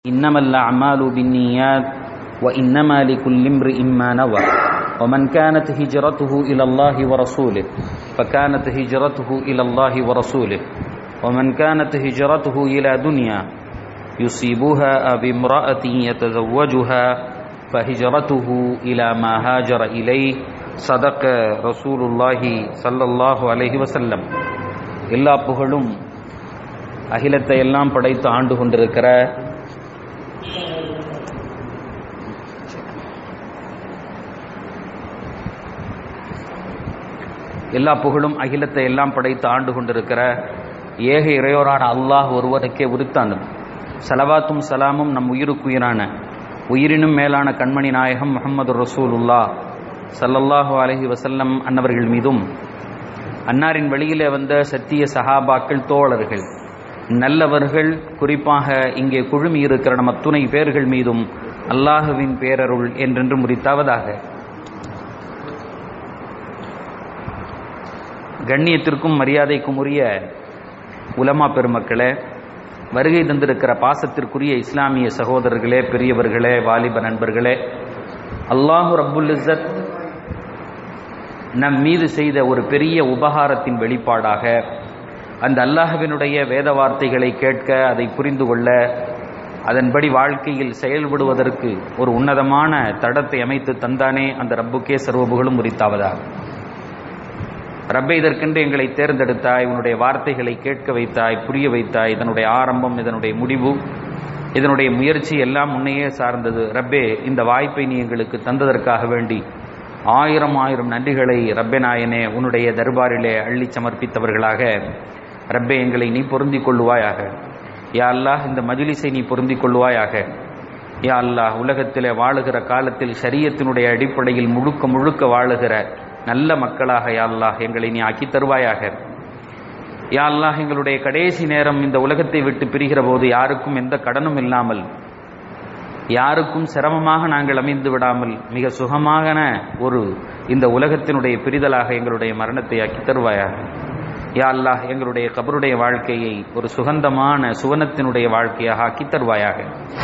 إنما الأعمال بالنيات وإنما لكل امرئ ما نوى ومن كانت هجرته إلى الله ورسوله فكانت هجرته إلى الله ورسوله ومن كانت هجرته إلى دنيا يصيبها أو امرأة يتزوجها فهجرته إلى ما هاجر إليه صدق رسول الله صلى الله عليه وسلم எல்லா புகழும் அகிலத்தை எல்லாம் படைத்து ஆண்டு கொண்டிருக்கிற எல்லா புகழும் அகிலத்தை எல்லாம் படைத்து ஆண்டு கொண்டிருக்கிற ஏக இறையோரான அல்லாஹ் ஒருவருக்கே உரித்தாண்டும் சலவாத்தும் சலாமும் நம் உயிருக்குயிரான உயிரினும் மேலான கண்மணி நாயகம் முகமது ரசூலுல்லா சல்லல்லாஹு அலஹி வசல்லம் அன்னவர்கள் மீதும் அன்னாரின் வழியிலே வந்த சத்திய சஹாபாக்கள் தோழர்கள் நல்லவர்கள் குறிப்பாக இங்கே குழுமி இருக்கிற நம் அத்துணை பேர்கள் மீதும் அல்லாஹுவின் பேரருள் என்றென்று முறித்தாவதாக கண்ணியத்திற்கும் மரியாதைக்கும் உரிய உலமா பெருமக்களே வருகை தந்திருக்கிற பாசத்திற்குரிய இஸ்லாமிய சகோதரர்களே பெரியவர்களே வாலிப நண்பர்களே அல்லாஹு ரப்புல் இஸ்ஸத் நம் மீது செய்த ஒரு பெரிய உபகாரத்தின் வெளிப்பாடாக அந்த அல்லாஹுவினுடைய வேத வார்த்தைகளை கேட்க அதை புரிந்து கொள்ள அதன்படி வாழ்க்கையில் செயல்படுவதற்கு ஒரு உன்னதமான தடத்தை அமைத்து தந்தானே அந்த ரப்புக்கே சர்வபுகளும் உரித்தாவதாக ரப்பை இதற்கென்று எங்களை தேர்ந்தெடுத்தாய் உன்னுடைய வார்த்தைகளை கேட்க வைத்தாய் புரிய வைத்தாய் இதனுடைய ஆரம்பம் இதனுடைய முடிவு இதனுடைய முயற்சி எல்லாம் முன்னையே சார்ந்தது ரப்பே இந்த வாய்ப்பை நீ எங்களுக்கு தந்ததற்காக வேண்டி ஆயிரம் ஆயிரம் நன்றிகளை ரப்பே நாயனே உன்னுடைய தர்பாரிலே அள்ளி சமர்ப்பித்தவர்களாக ரப்பே எங்களை நீ பொருந்திக் கொள்ளுவாயாக யா அல்லாஹ் இந்த மஜிலிஸை நீ பொருந்திக் கொள்ளுவாயாக யா அல்லாஹ் உலகத்திலே வாழுகிற காலத்தில் சரியத்தினுடைய அடிப்படையில் முழுக்க முழுக்க வாழுகிற நல்ல மக்களாக யா அல்லாஹ் எங்களை நீ ஆக்கி தருவாயாக யா அல்லாஹ் எங்களுடைய கடைசி நேரம் இந்த உலகத்தை விட்டு பிரிகிற போது யாருக்கும் எந்த கடனும் இல்லாமல் யாருக்கும் சிரமமாக நாங்கள் அமைந்து விடாமல் மிக சுகமான ஒரு இந்த உலகத்தினுடைய பிரிதலாக எங்களுடைய மரணத்தை ஆக்கி தருவாயாக யா அல்லாஹ் எங்களுடைய கபருடைய வாழ்க்கையை ஒரு சுகந்தமான சுவனத்தினுடைய வாழ்க்கையாக ஆக்கி தருவாயாக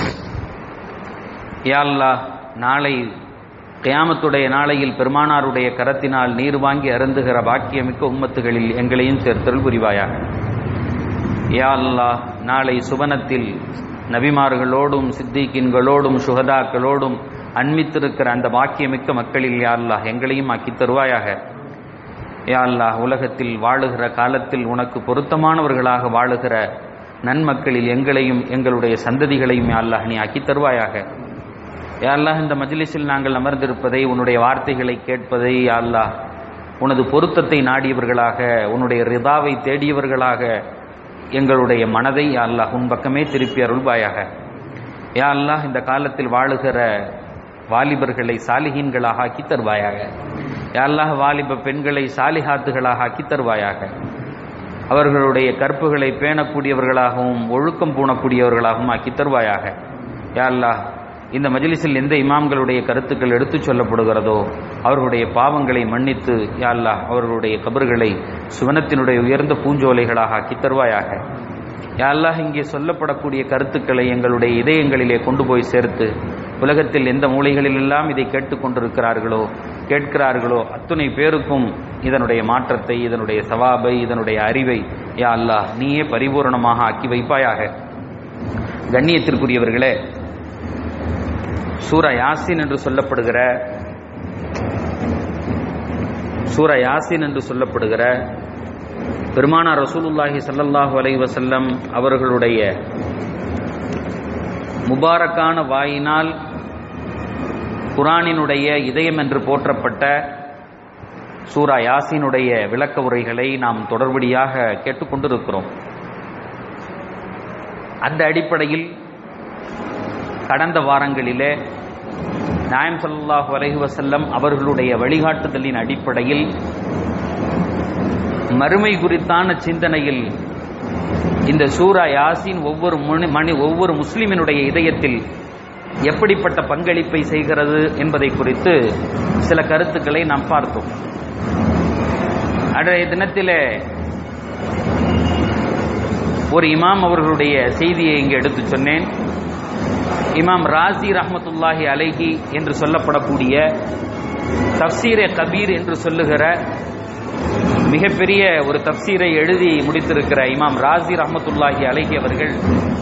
யா அல்லாஹ் நாளை கியாமத்துடைய நாளையில் பெருமானாருடைய கரத்தினால் நீர் வாங்கி அருந்துகிற பாக்கியமிக்க உம்மத்துகளில் எங்களையும் சேர்த்தல் புரிவாயாக யா அல்லாஹ் நாளை சுவனத்தில் நபிமார்களோடும் சித்திகின்களோடும் சுகதாக்களோடும் அன்மித்திருக்கிற அந்த பாக்கியமிக்க மக்களில் யா அல்லாஹ் எங்களையும் ஆக்கி தருவாயாக யா அல்லாஹ் உலகத்தில் வாழுகிற காலத்தில் உனக்கு பொருத்தமானவர்களாக வாழுகிற நன்மக்களில் எங்களையும் எங்களுடைய சந்ததிகளையும் யா அல்லாஹ் நீ ஆக்கி தருவாயாக யா அல்லாஹ் இந்த மஜ்லிஸில் நாங்கள் அமர்ந்திருப்பதை உன்னுடைய வார்த்தைகளை கேட்பதை யா அல்லாஹ் உனது பொருத்தத்தை நாடியவர்களாக உன்னுடைய ரிதாவை தேடியவர்களாக எங்களுடைய மனதை யா அல்லாஹ் உன் பக்கமே திருப்பி அருள்வாயாக யா அல்லாஹ் இந்த காலத்தில் வாழுகிற வாலிபர்களை சாலிஹீன்களாக ஆக்கி தருவாயாக யா அல்லாஹ் வாலிப பெண்களை சாலிஹாத்துகளாக ஆக்கி தருவாயாக அவர்களுடைய கற்புகளை பேணக்கூடியவர்களாகவும் ஒழுக்கம் பூணக்கூடியவர்களாகவும் ஆக்கி தருவாயாக யா அல்லாஹ் இந்த மஜிலிஸில் எந்த இமாம்களுடைய கருத்துக்கள் எடுத்துச் சொல்லப்படுகிறதோ அவர்களுடைய பாவங்களை மன்னித்து யா அல்லாஹ் அவர்களுடைய கபர்களை சுவனத்தினுடைய உயர்ந்த பூஞ்சோலைகளாக ஆக்கி தருவாயாக யா அல்லாஹ் இங்கே சொல்லப்படக்கூடிய கருத்துக்களை எங்களுடைய இதயங்களிலே கொண்டு போய் சேர்த்து உலகத்தில் எந்த மூலைகளிலெல்லாம் இதை கேட்டுக்கொண்டிருக்கிறார்களோ கேட்கிறார்களோ அத்துணை பேருக்கும் இதனுடைய மாற்றத்தை இதனுடைய சவாபை இதனுடைய அறிவை யா அல்லாஹ் நீயே பரிபூரணமாக ஆக்கி வைப்பாயாக கண்ணியத்திற்குரியவர்களே சூரா யாசின் என்று சொல்லப்படுகிற சூரா யாசின் என்று சொல்லப்படுகிற பெருமானா ரசூலுல்லாஹி சல்லல்லாஹு அலை வசல்லம் அவர்களுடைய முபாரக்கான வாயினால் குரானினுடைய இதயம் என்று போற்றப்பட்ட சூரா யாசினுடைய விளக்க உரைகளை நாம் தொடர்படியாக கேட்டுக்கொண்டிருக்கிறோம் அந்த அடிப்படையில் கடந்த வாரங்களிலே நாயம் சல்லாஹூ அலஹி வசல்லம் அவர்களுடைய வழிகாட்டுதலின் அடிப்படையில் மறுமை குறித்தான சிந்தனையில் இந்த சூரா யாசின் ஒவ்வொரு மணி ஒவ்வொரு முஸ்லிமினுடைய இதயத்தில் எப்படிப்பட்ட பங்களிப்பை செய்கிறது என்பதை குறித்து சில கருத்துக்களை நாம் பார்த்தோம் அன்றைய தினத்திலே ஒரு இமாம் அவர்களுடைய செய்தியை இங்கு எடுத்து சொன்னேன் இமாம் ராசி ரஹமத்துல்லாஹி அலைஹி என்று சொல்லப்படக்கூடிய தப்சீரே கபீர் என்று சொல்லுகிற மிகப்பெரிய ஒரு தப்சீரை எழுதி முடித்திருக்கிற இமாம் ராசி ரஹமத்துல்லாஹி அலைஹி அவர்கள்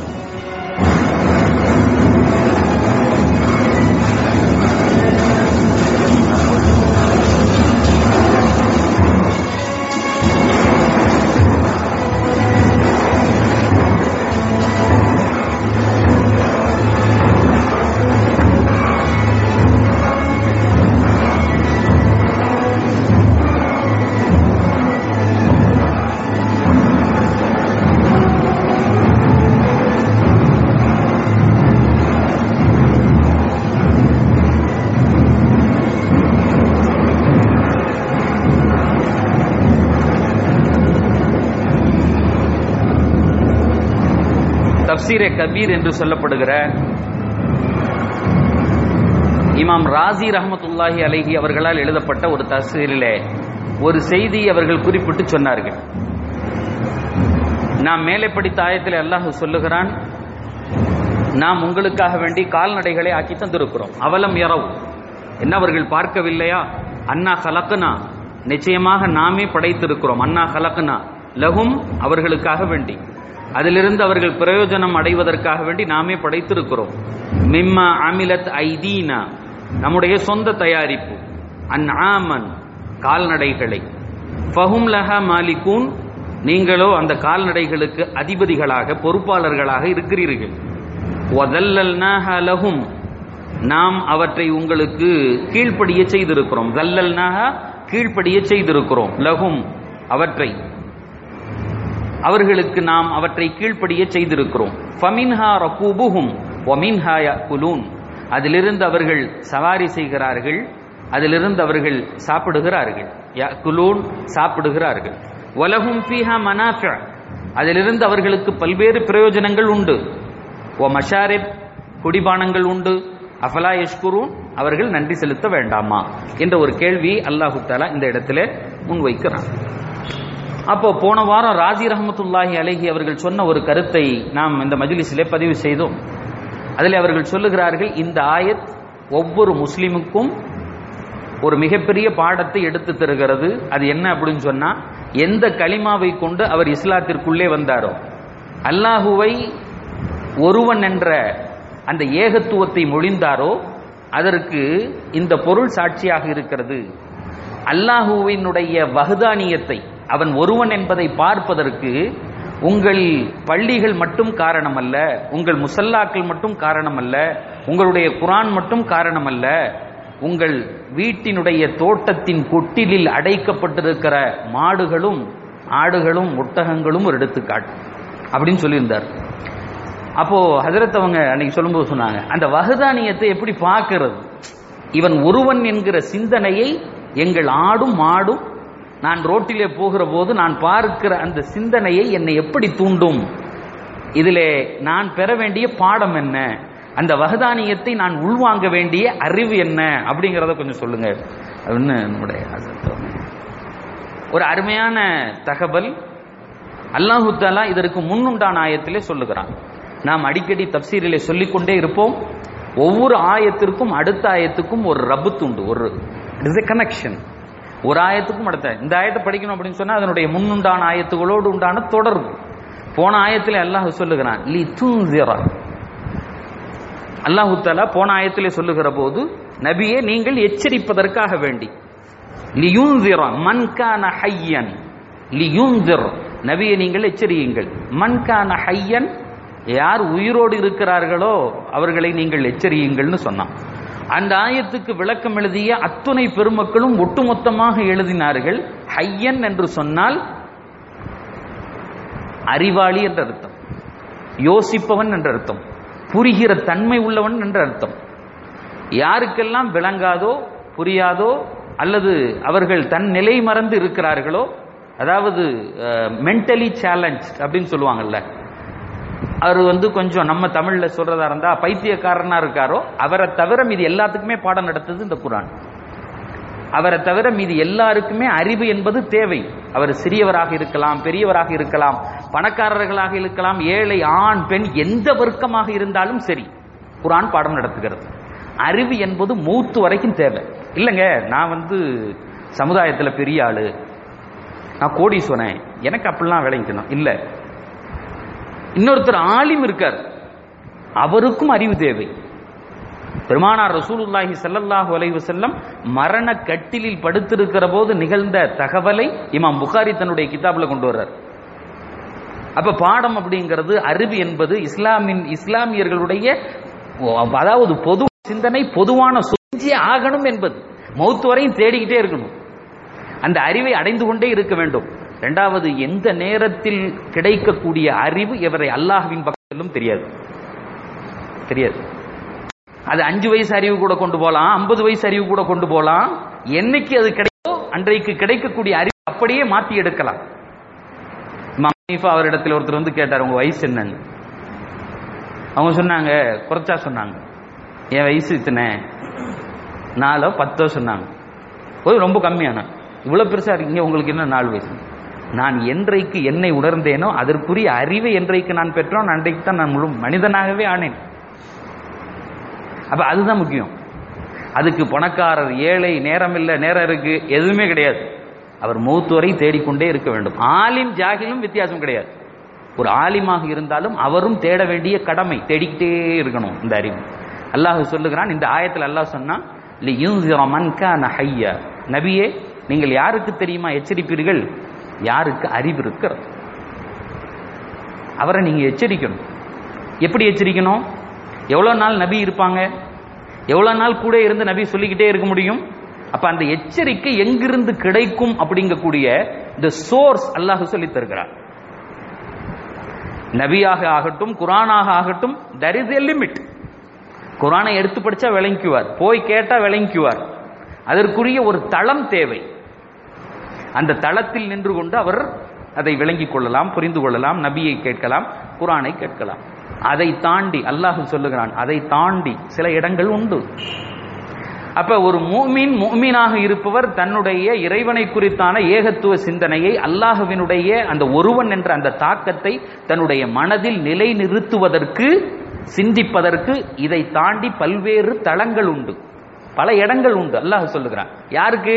தப்சீரே கபீர் என்று சொல்லப்படுகிற இமாம் ராசி ரஹமத்துல்லாஹி அலைஹி அவர்களால் எழுதப்பட்ட ஒரு தப்சீரிலே ஒரு செய்தி அவர்கள் குறிப்பிட்டு சொன்னார்கள் நாம் மேலே படித்த ஆயத்தில் அல்லாஹ் சொல்லுகிறான் நாம் உங்களுக்காக வேண்டி கால்நடைகளை ஆக்கி தந்திருக்கிறோம் அவலம் யரவ் என்ன அவர்கள் பார்க்கவில்லையா அண்ணா கலக்குனா நிச்சயமாக நாமே படைத்திருக்கிறோம் அண்ணா கலக்குனா லகும் அவர்களுக்காக வேண்டி அதிலிருந்து அவர்கள் பிரயோஜனம் அடைவதற்காக வேண்டி நாமே படைத்திருக்கிறோம் மிம்மா அமிலத் ஐதீனா நம்முடைய சொந்த தயாரிப்பு அன் ஆமன் கால்நடைகளை ஃபஹும் லஹா மாலிகூன் நீங்களோ அந்த கால்நடைகளுக்கு அதிபதிகளாக பொறுப்பாளர்களாக இருக்கிறீர்கள் வதல்லல்னாஹா லஹும் நாம் அவற்றை உங்களுக்கு கீழ்ப்படிய செய்திருக்கிறோம் தல்லல்னாஹா கீழ்ப்படிய செய்திருக்கிறோம் லஹும் அவற்றை அவர்களுக்கு நாம் அவற்றை கீழ்ப்படிய செய்திருக்கிறோம் ஃபமின்ஹா ரகூபுஹும் ஒமின்ஹா குலூன் அதிலிருந்து அவர்கள் சவாரி செய்கிறார்கள் அதிலிருந்து அவர்கள் சாப்பிடுகிறார்கள் குலூன் சாப்பிடுகிறார்கள் வலகும் ஃபீஹா மனாஃபி அதிலிருந்து அவர்களுக்கு பல்வேறு பிரயோஜனங்கள் உண்டு ஓ மஷாரிப் குடிபானங்கள் உண்டு அஃபலா யஷ்குரூன் அவர்கள் நன்றி செலுத்த வேண்டாமா என்ற ஒரு கேள்வி அல்லாஹு தாலா இந்த இடத்துல முன்வைக்கிறான் அப்போ போன வாரம் ராஜி ரஹமத்துல்லாஹி அலஹி அவர்கள் சொன்ன ஒரு கருத்தை நாம் இந்த மஜ்லிஸிலே பதிவு செய்தோம் அதில் அவர்கள் சொல்லுகிறார்கள் இந்த ஆயத் ஒவ்வொரு முஸ்லிமுக்கும் ஒரு மிகப்பெரிய பாடத்தை எடுத்து தருகிறது அது என்ன அப்படின்னு சொன்னா எந்த களிமாவை கொண்டு அவர் இஸ்லாத்திற்குள்ளே வந்தாரோ அல்லாஹுவை ஒருவன் என்ற அந்த ஏகத்துவத்தை மொழிந்தாரோ அதற்கு இந்த பொருள் சாட்சியாக இருக்கிறது அல்லாஹுவினுடைய வகுதானியத்தை அவன் ஒருவன் என்பதை பார்ப்பதற்கு உங்கள் பள்ளிகள் மட்டும் காரணமல்ல உங்கள் முசல்லாக்கள் மட்டும் காரணமல்ல உங்களுடைய குரான் மட்டும் காரணமல்ல உங்கள் வீட்டினுடைய தோட்டத்தின் கொட்டிலில் அடைக்கப்பட்டிருக்கிற மாடுகளும் ஆடுகளும் ஒட்டகங்களும் ஒரு எடுத்துக்காட்டு அப்படின்னு சொல்லியிருந்தார் அப்போ ஹசரத் அவங்க அன்னைக்கு சொல்லும்போது சொன்னாங்க அந்த வகுதானியத்தை எப்படி பார்க்கிறது இவன் ஒருவன் என்கிற சிந்தனையை எங்கள் ஆடும் மாடும் நான் ரோட்டிலே போகிற போது நான் பார்க்கிற அந்த சிந்தனையை என்னை எப்படி தூண்டும் இதிலே நான் பெற வேண்டிய பாடம் என்ன அந்த வகதானியத்தை நான் உள்வாங்க வேண்டிய அறிவு என்ன அப்படிங்கிறத கொஞ்சம் சொல்லுங்க அப்படின்னு நம்முடைய ஒரு அருமையான தகவல் அல்லாஹு தாலா இதற்கு முன்னுண்டான ஆயத்திலே சொல்லுகிறான் நாம் அடிக்கடி தப்சீரிலே சொல்லிக்கொண்டே இருப்போம் ஒவ்வொரு ஆயத்திற்கும் அடுத்த ஆயத்துக்கும் ஒரு ரபுத்து உண்டு ஒரு இட்ஸ் எ கனெக்ஷன் ஒரு ஆயத்துக்கும் அடுத்த இந்த ஆயத்தை படிக்கணும் அப்படின்னு சொன்னா அதனுடைய முன்னுண்டான ஆயத்துகளோடு உண்டான தொடர்பு போன ஆயத்தில் அல்லாஹ் சொல்லுகிறான் லி துன்சிரா அல்லாஹு தாலா போன ஆயத்திலே சொல்லுகிற போது நபியே நீங்கள் எச்சரிப்பதற்காக வேண்டி லியுன்சிரா மன்கான ஹையன் லியுன்சிர் நபியை நீங்கள் எச்சரியுங்கள் மன்கான ஹையன் யார் உயிரோடு இருக்கிறார்களோ அவர்களை நீங்கள் எச்சரியுங்கள்னு சொன்னான் அந்த ஆயத்துக்கு விளக்கம் எழுதிய அத்துணை பெருமக்களும் ஒட்டுமொத்தமாக எழுதினார்கள் ஹையன் என்று சொன்னால் அறிவாளி என்ற அர்த்தம் யோசிப்பவன் என்ற அர்த்தம் புரிகிற தன்மை உள்ளவன் என்ற அர்த்தம் யாருக்கெல்லாம் விளங்காதோ புரியாதோ அல்லது அவர்கள் தன் நிலை மறந்து இருக்கிறார்களோ அதாவது மென்டலி சேலஞ்ச் அப்படின்னு சொல்லுவாங்கல்ல அவர் வந்து கொஞ்சம் நம்ம தமிழ்ல சொல்றதா இருந்தா பைத்தியக்காரனா இருக்காரோ அவரை தவிர மீது எல்லாத்துக்குமே பாடம் நடத்துது இந்த குரான் அவரை தவிர மீது எல்லாருக்குமே அறிவு என்பது தேவை அவர் சிறியவராக இருக்கலாம் பெரியவராக இருக்கலாம் பணக்காரர்களாக இருக்கலாம் ஏழை ஆண் பெண் எந்த வர்க்கமாக இருந்தாலும் சரி குரான் பாடம் நடத்துகிறது அறிவு என்பது மூத்து வரைக்கும் தேவை இல்லைங்க நான் வந்து சமுதாயத்தில் பெரிய ஆளு நான் கோடீஸ்வரன் எனக்கு அப்படிலாம் விளங்கிக்கணும் இல்லை இன்னொருத்தர் ஆலிம் இருக்கார் அவருக்கும் அறிவு தேவை பெருமானார் ரசூலுல்லாஹி ஸல்லல்லாஹு அலைஹி வஸல்லம் மரண கட்டிலில் படுத்திருக்கிற போது நிகழ்ந்த தகவலை இமாம் புகாரி தன்னுடைய கிதாப்ல கொண்டு வர்றார் அப்ப பாடம் அப்படிங்கிறது அறிவு என்பது இஸ்லாமின் இஸ்லாமியர்களுடைய அதாவது பொது சிந்தனை பொதுவான சுஞ்சி ஆகணும் என்பது மௌத்து வரையும் தேடிக்கிட்டே இருக்கணும் அந்த அறிவை அடைந்து கொண்டே இருக்க வேண்டும் இரண்டாவது எந்த நேரத்தில் கிடைக்கக்கூடிய அறிவு இவரை அல்லாஹ்வின் பக்கத்திலும் தெரியாது தெரியாது அது அஞ்சு வயசு அறிவு கூட கொண்டு போகலாம் ஐம்பது வயசு அறிவு கூட கொண்டு போகலாம் என்னைக்கு அது கிடைக்கோ அன்றைக்கு கிடைக்கக்கூடிய அறிவு அப்படியே மாத்தி எடுக்கலாம் மீஃபா அவரிடத்தில் ஒருத்தர் வந்து கேட்டார் உங்க வயசு என்னன்னு அவங்க சொன்னாங்க குறைச்சா சொன்னாங்க என் வயசு இத்தனை நாலோ பத்தோ சொன்னாங்க போய் ரொம்ப கம்மியான இவ்வளவு பெருசா இருக்கீங்க உங்களுக்கு என்ன நாலு வயசு நான் என்றைக்கு என்னை உணர்ந்தேனோ அதற்குரிய அறிவை என்றைக்கு நான் பெற்றோம் அன்றைக்கு தான் நான் முழு மனிதனாகவே ஆனேன் அப்ப அதுதான் முக்கியம் அதுக்கு பணக்காரர் ஏழை நேரம் இல்லை நேரம் இருக்கு எதுவுமே கிடையாது அவர் மூத்து வரை தேடிக்கொண்டே இருக்க வேண்டும் ஆலிம் ஜாகிலும் வித்தியாசம் கிடையாது ஒரு ஆலிமாக இருந்தாலும் அவரும் தேட வேண்டிய கடமை தேடிக்கிட்டே இருக்கணும் இந்த அறிவு அல்லாஹ் சொல்லுகிறான் இந்த ஆயத்தில் அல்லாஹ் சொன்னா ஹையா நபியே நீங்கள் யாருக்கு தெரியுமா எச்சரிப்பீர்கள் யாருக்கு அறிவு இருக்கிறது அவரை நீங்க எச்சரிக்கணும் எப்படி எச்சரிக்கணும் எவ்வளவு நாள் நபி இருப்பாங்க எவ்வளவு நாள் கூட இருந்து நபி சொல்லிக்கிட்டே இருக்க முடியும் அப்ப அந்த எச்சரிக்கை எங்கிருந்து கிடைக்கும் அப்படிங்கக்கூடிய இந்த சோர்ஸ் அல்லாஹ் சொல்லி தருகிறார் நபியாக ஆகட்டும் குரானாக ஆகட்டும் தர் இஸ் எ லிமிட் குரானை எடுத்து படிச்சா விளங்கிக்குவார் போய் கேட்டா விளங்கிக்குவார் அதற்குரிய ஒரு தளம் தேவை அந்த தளத்தில் நின்று கொண்டு அவர் அதை விளங்கிக் கொள்ளலாம் புரிந்து கொள்ளலாம் நபியை கேட்கலாம் குரானை கேட்கலாம் அதை தாண்டி அல்லாஹ் சொல்லுகிறான் அதை தாண்டி சில இடங்கள் உண்டு அப்ப ஒரு மூமின் மூமீனாக இருப்பவர் தன்னுடைய இறைவனை குறித்தான ஏகத்துவ சிந்தனையை அல்லாஹுவினுடைய அந்த ஒருவன் என்ற அந்த தாக்கத்தை தன்னுடைய மனதில் நிலைநிறுத்துவதற்கு சிந்திப்பதற்கு இதை தாண்டி பல்வேறு தளங்கள் உண்டு பல இடங்கள் உண்டு அல்லாஹ் சொல்லுகிறான் யாருக்கு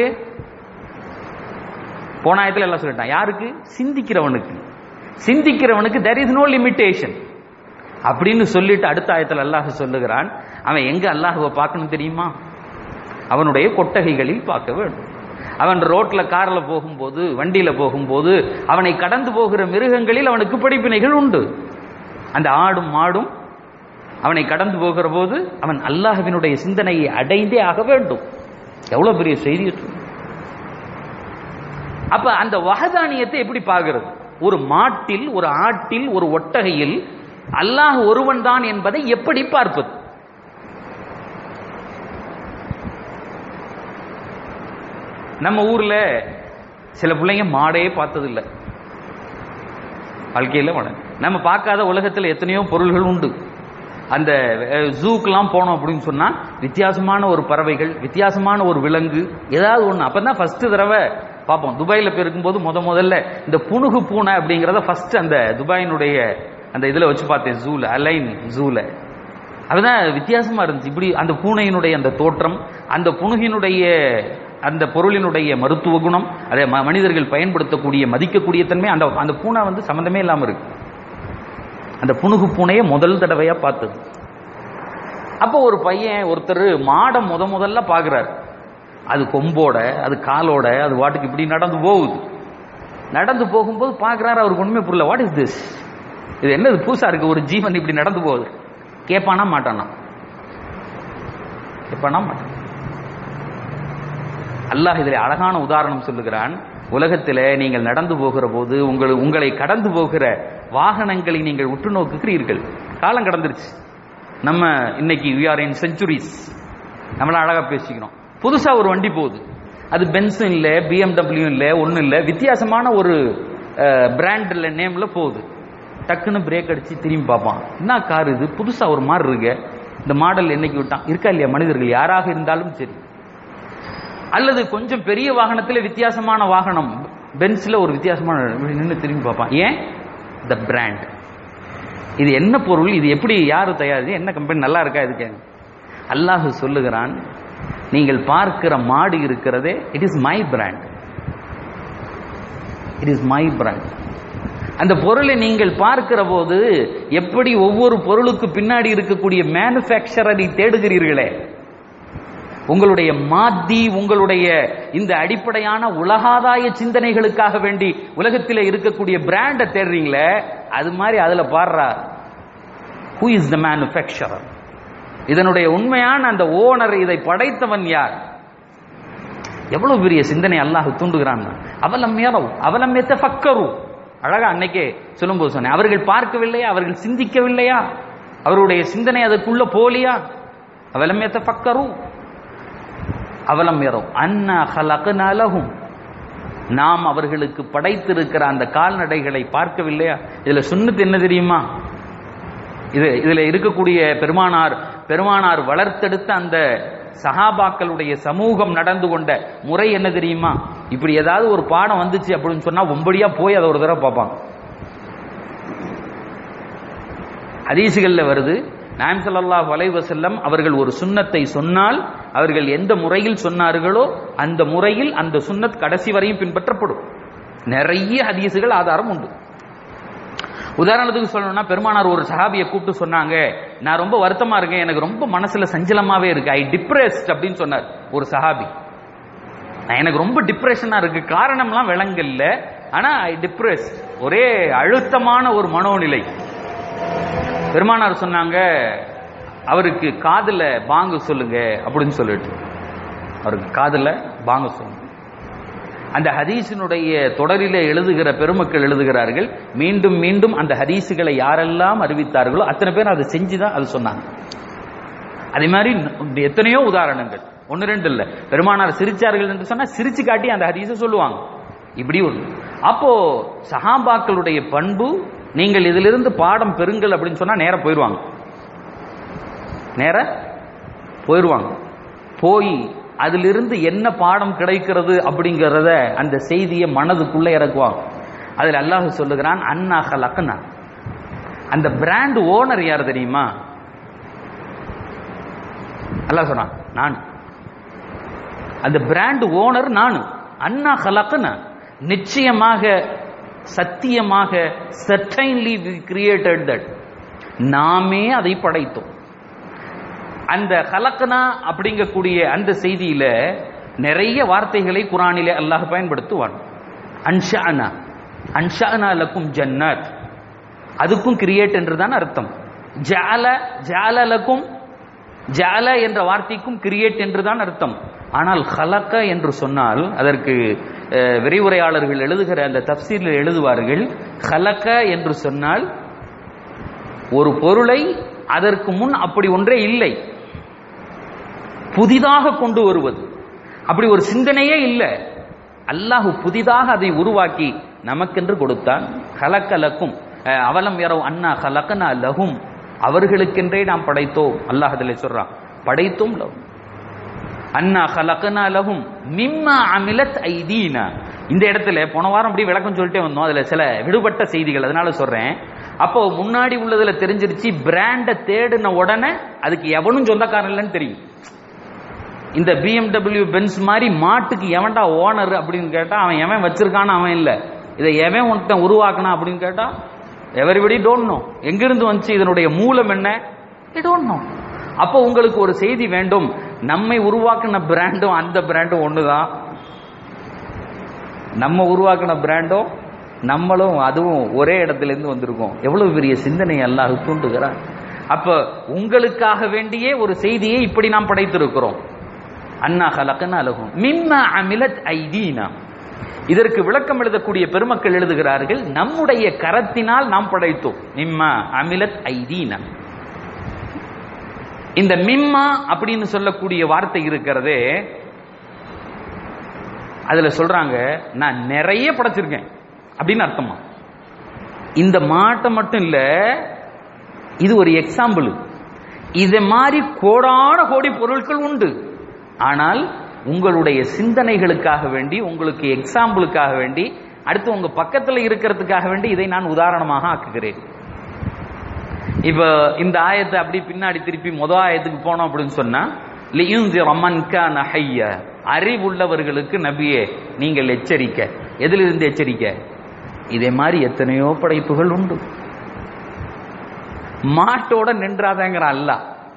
போனாயத்தில் எல்லாம் சொல்லிட்டான் யாருக்கு சிந்திக்கிறவனுக்கு சிந்திக்கிறவனுக்கு தெர் இஸ் நோ லிமிட்டேஷன் அப்படின்னு சொல்லிட்டு அடுத்த ஆயத்தில் அல்லாஹ் சொல்லுகிறான் அவன் எங்க அல்லாஹுவை பார்க்கணும் தெரியுமா அவனுடைய கொட்டகைகளில் பார்க்க வேண்டும் அவன் ரோட்ல கார்ல போகும்போது வண்டியில போகும்போது அவனை கடந்து போகிற மிருகங்களில் அவனுக்கு படிப்பினைகள் உண்டு அந்த ஆடும் மாடும் அவனை கடந்து போகிற போது அவன் அல்லாஹுவினுடைய சிந்தனையை அடைந்தே ஆக வேண்டும் எவ்வளவு பெரிய செய்தி அப்ப அந்த வகதானியத்தை எப்படி பார்க்கிறது ஒரு மாட்டில் ஒரு ஆட்டில் ஒரு ஒட்டகையில் அல்லாஹ் ஒருவன் தான் என்பதை எப்படி பார்ப்பது நம்ம ஊர்ல சில பிள்ளைங்க மாடே பார்த்தது இல்லை வாழ்க்கையில் மாட நம்ம பார்க்காத உலகத்தில் எத்தனையோ பொருள்கள் உண்டு அந்த ஜூக்கெல்லாம் போனோம் அப்படின்னு சொன்னா வித்தியாசமான ஒரு பறவைகள் வித்தியாசமான ஒரு விலங்கு ஏதாவது ஒன்று அப்பதான் ஃபர்ஸ்ட் தடவை பார்ப்போம் துபாயில போயிருக்கும்போது முத முதல்ல இந்த புனுகு பூனை அப்படிங்கிறத ஃபர்ஸ்ட் அந்த துபாயினுடைய அந்த இதுல வச்சு பார்த்தேன் ஜூல அலைன் ஜூல அதுதான் வித்தியாசமா இருந்துச்சு இப்படி அந்த பூனையினுடைய அந்த தோற்றம் அந்த புனுகினுடைய அந்த பொருளினுடைய மருத்துவ குணம் அதை மனிதர்கள் பயன்படுத்தக்கூடிய மதிக்கக்கூடிய தன்மை அந்த அந்த பூனை வந்து சம்மந்தமே இல்லாம இருக்கு அந்த புனுகு பூனையை முதல் தடவையா பார்த்தது அப்போ ஒரு பையன் ஒருத்தர் மாடை முத முதல்ல பாக்குறாரு அது கொம்போட அது காலோட அது வாட்டுக்கு இப்படி நடந்து போகுது நடந்து போகும்போது பார்க்குறாரு அவருக்கு ஒன்றுமே புரியல வாட் இஸ் திஸ் இது என்னது புதுசா இருக்கு ஒரு ஜீவன் இப்படி நடந்து போகுது கேட்பானா மாட்டானா கேட்பானா மாட்டான் அல்லாஹ் இதில் அழகான உதாரணம் சொல்லுகிறான் உலகத்தில் நீங்கள் நடந்து போகிற போது உங்களை உங்களை கடந்து போகிற வாகனங்களை நீங்கள் உற்று நோக்குகிறீர்கள் காலம் கடந்துருச்சு நம்ம இன்னைக்கு வி ஆர் இன் செஞ்சுரிஸ் நம்மளாம் அழகா பேசிக்கிறோம் புதுசா ஒரு வண்டி போகுது அது பென்ஸும் இல்லை பிஎம்டபிள்யூ இல்லை ஒன்றும் இல்லை வித்தியாசமான ஒரு பிராண்ட்ல நேம்ல போகுது டக்குன்னு பிரேக் அடிச்சு திரும்பி பார்ப்பான் என்ன கார் இது புதுசா ஒரு மாதிரி இருக்கு இந்த மாடல் என்னைக்கு விட்டான் இருக்கா இல்லையா மனிதர்கள் யாராக இருந்தாலும் சரி அல்லது கொஞ்சம் பெரிய வாகனத்தில் வித்தியாசமான வாகனம் பென்ஸ்ல ஒரு வித்தியாசமான நின்று திரும்பி பார்ப்பான் ஏன் த பிராண்ட் இது என்ன பொருள் இது எப்படி யாரு தயாரிச்சு என்ன கம்பெனி நல்லா இருக்கா இதுக்கு அல்லாஹ் சொல்லுகிறான் நீங்கள் பார்க்கிற மாடு இருக்கிறதே it is my brand it is my brand அந்த பொருளை நீங்கள் பார்க்கிற போது எப்படி ஒவ்வொரு பொருளுக்கு பின்னாடி இருக்கக்கூடிய மேனுஃபேக்சரரை தேடுகிறீர்களே உங்களுடைய மாத்தி உங்களுடைய இந்த அடிப்படையான உலகாதாய சிந்தனைகளுக்காக வேண்டி உலகத்தில் இருக்கக்கூடிய பிராண்டை தேடுறீங்களே அது மாதிரி அதுல பாடுறா ஹூ இஸ் த மேனுஃபேக்சரர் இதனுடைய உண்மையான அந்த ஓனர் இதை படைத்தவன் யார் எவ்வளவு பெரிய சிந்தனை அல்லாஹ் தூண்டுகிறான் அவலம் ஏறவு அவலம் எத்த ஃபக்கரு அழகா அன்னைக்கே சொல்லும்போது சொன்னேன் அவர்கள் பார்க்கவில்லையா அவர்கள் சிந்திக்கவில்லையா அவருடைய சிந்தனை அதற்குள்ள போலியா அவலம் எத்த ஃபக்கரு அவலம் ஏறவு அன்னா ஹலகனாலகும் நாம் அவர்களுக்கு படைத்திருக்கிற அந்த கால்நடைகளை பார்க்கவில்லையா இதுல சுண்ணத்து என்ன தெரியுமா இது இதுல இருக்கக்கூடிய பெருமானார் பெருமானார் வளர்த்தெடுத்த அந்த சஹாபாக்களுடைய சமூகம் நடந்து கொண்ட முறை என்ன தெரியுமா இப்படி ஏதாவது ஒரு பாடம் வந்துச்சு அப்படின்னு சொன்னா ஒம்படியா போய் அதை ஒரு தடவை பார்ப்பாங்க ஹதீசுகள்ல வருது நாயம் ஸல்லல்லாஹு அலைஹி வஸல்லம் அவர்கள் ஒரு சுன்னத்தை சொன்னால் அவர்கள் எந்த முறையில் சொன்னார்களோ அந்த முறையில் அந்த சுன்னத் கடைசி வரையும் பின்பற்றப்படும் நிறைய ஹதீசுகள் ஆதாரம் உண்டு உதாரணத்துக்கு சொல்லணும்னா பெருமானார் ஒரு சஹாபியை கூப்பிட்டு சொன்னாங்க நான் ரொம்ப வருத்தமா இருக்கேன் எனக்கு ரொம்ப மனசுல சஞ்சலமாவே இருக்கு ஐ டிப்ரெஸ்ட் அப்படின்னு சொன்னார் ஒரு சஹாபி நான் எனக்கு ரொம்ப டிப்ரெஷனா இருக்கு காரணம்லாம் விளங்கல்ல ஆனா ஐ டிப்ரெஸ்ட் ஒரே அழுத்தமான ஒரு மனோநிலை பெருமானார் சொன்னாங்க அவருக்கு காதுல பாங்கு சொல்லுங்க அப்படின்னு சொல்லிட்டு அவருக்கு காதுல பாங்கு சொல்லுங்க அந்த ஹதீஸினுடைய தொடரிலே எழுதுகிற பெருமக்கள் எழுதுகிறார்கள் மீண்டும் மீண்டும் அந்த ஹதீஸுகளை யாரெல்லாம் அறிவித்தார்களோ அத்தனை பேர் அதை செஞ்சுதான் அது சொன்னாங்க அதே மாதிரி எத்தனையோ உதாரணங்கள் ஒன்னு ரெண்டு இல்ல பெருமானார் சிரிச்சார்கள் என்று சொன்னா சிரிச்சு காட்டி அந்த ஹதீஸை சொல்லுவாங்க இப்படி ஒன்று அப்போ சஹாபாக்களுடைய பண்பு நீங்கள் இதிலிருந்து பாடம் பெறுங்கள் அப்படின்னு சொன்னா நேர போயிடுவாங்க நேர போயிடுவாங்க போய் அதிலிருந்து என்ன பாடம் கிடைக்கிறது அப்படிங்கிறத அந்த செய்தியை மனதுக்குள்ள இறக்குவாங்க அதில் அல்லாஹ் சொல்லுகிறான் அண்ணா ஹலக்கனா அந்த பிராண்ட் ஓனர் யார் தெரியுமா அல்லாஹ் சொன்னான் நான் அந்த பிராண்ட் ஓனர் நான் அண்ணா ஹலக்கன நிச்சயமாக சத்தியமாக சர்டைன்லி கிரியேட்டட் தட் நாமே அதை படைத்தோம் அந்த ஹலக்கனா அப்படிங்கக்கூடிய அந்த செய்தியில நிறைய வார்த்தைகளை குரானிலே அல்லாஹ் பயன்படுத்துவான் அன்ஷானா அன்ஷானா லக்கும் ஜன்னத் அதுக்கும் கிரியேட் என்றுதான் அர்த்தம் ஜால ஜால லக்கும் ஜால என்ற வார்த்தைக்கும் கிரியேட் என்றுதான் அர்த்தம் ஆனால் ஹலக்க என்று சொன்னால் அதற்கு விரிவுரையாளர்கள் எழுதுகிற அந்த தப்சீரில் எழுதுவார்கள் ஹலக்க என்று சொன்னால் ஒரு பொருளை அதற்கு முன் அப்படி ஒன்றே இல்லை புதிதாக கொண்டு வருவது அப்படி ஒரு சிந்தனையே இல்லை அல்லாஹு புதிதாக அதை உருவாக்கி நமக்கென்று கொடுத்தான் ஹலக்கலக்கும் அவலம் யாரோ அண்ணா ஹலக்கனா லகும் அவர்களுக்கென்றே நாம் படைத்தோம் அல்லாஹ் அதில் சொல்றான் படைத்தோம் லகும் அண்ணா ஹலக்கனா லகும் மிம்மா அமிலத் ஐதீனா இந்த இடத்துல போன வாரம் அப்படி விளக்கம் சொல்லிட்டே வந்தோம் அதுல சில விடுபட்ட செய்திகள் அதனால சொல்றேன் அப்போ முன்னாடி உள்ளதுல தெரிஞ்சிருச்சு பிராண்டை தேடின உடனே அதுக்கு எவனும் சொந்தக்காரன் இல்லைன்னு தெரியும் இந்த பிஎம்டபிள்யூ பென்ஸ் மாதிரி மாட்டுக்கு எவன்டா ஓனர் அப்படின்னு கேட்டா அவன் எவன் வச்சிருக்கான்னு அவன் இல்லை இதை எவன் ஒருத்தன் உருவாக்கினா அப்படின்னு கேட்டா எவரிபடி டோன்ட் நோ எங்கிருந்து வந்துச்சு இதனுடைய மூலம் என்ன டோன்ட் நோ அப்போ உங்களுக்கு ஒரு செய்தி வேண்டும் நம்மை உருவாக்கின பிராண்டும் அந்த பிராண்டும் ஒண்ணுதான் நம்ம உருவாக்கின பிராண்டும் நம்மளும் அதுவும் ஒரே இடத்துல இருந்து வந்திருக்கோம் எவ்வளவு பெரிய சிந்தனை அல்லாஹ் தூண்டுகிறார் அப்ப உங்களுக்காக வேண்டியே ஒரு செய்தியை இப்படி நாம் படைத்திருக்கிறோம் அண்ணா ஹலக்கன் அழகும் மிம்மா அமிலத் ஐதீனா இதற்கு விளக்கம் எழுதக்கூடிய பெருமக்கள் எழுதுகிறார்கள் நம்முடைய கரத்தினால் நாம் படைத்தோம் மிம்மா அமிலத் ஐதீனா இந்த மிம்மா அப்படின்னு சொல்லக்கூடிய வார்த்தை இருக்கிறதே அதுல சொல்றாங்க நான் நிறைய படைச்சிருக்கேன் அப்படின்னு அர்த்தமா இந்த மாட்டை மட்டும் இல்ல இது ஒரு எக்ஸாம்பிள் இதை மாதிரி கோடான கோடி பொருட்கள் உண்டு ஆனால் உங்களுடைய சிந்தனைகளுக்காக வேண்டி உங்களுக்கு எக்ஸாம்பிளுக்காக வேண்டி அடுத்து உங்க பக்கத்தில் இருக்கிறதுக்காக வேண்டி இதை நான் உதாரணமாக ஆக்குகிறேன் இப்ப இந்த ஆயத்தை அப்படி பின்னாடி திருப்பி முத ஆயத்துக்கு போனோம் அப்படின்னு சொன்னா லியுன்சிர மன் கான ஹய்ய அறிவுள்ளவர்களுக்கு நபியே நீங்கள் எச்சரிக்கை எதிலிருந்து எச்சரிக்கை இதே மாதிரி எத்தனையோ படைப்புகள் உண்டு மாட்டோட நின்றாதங்கிற அல்ல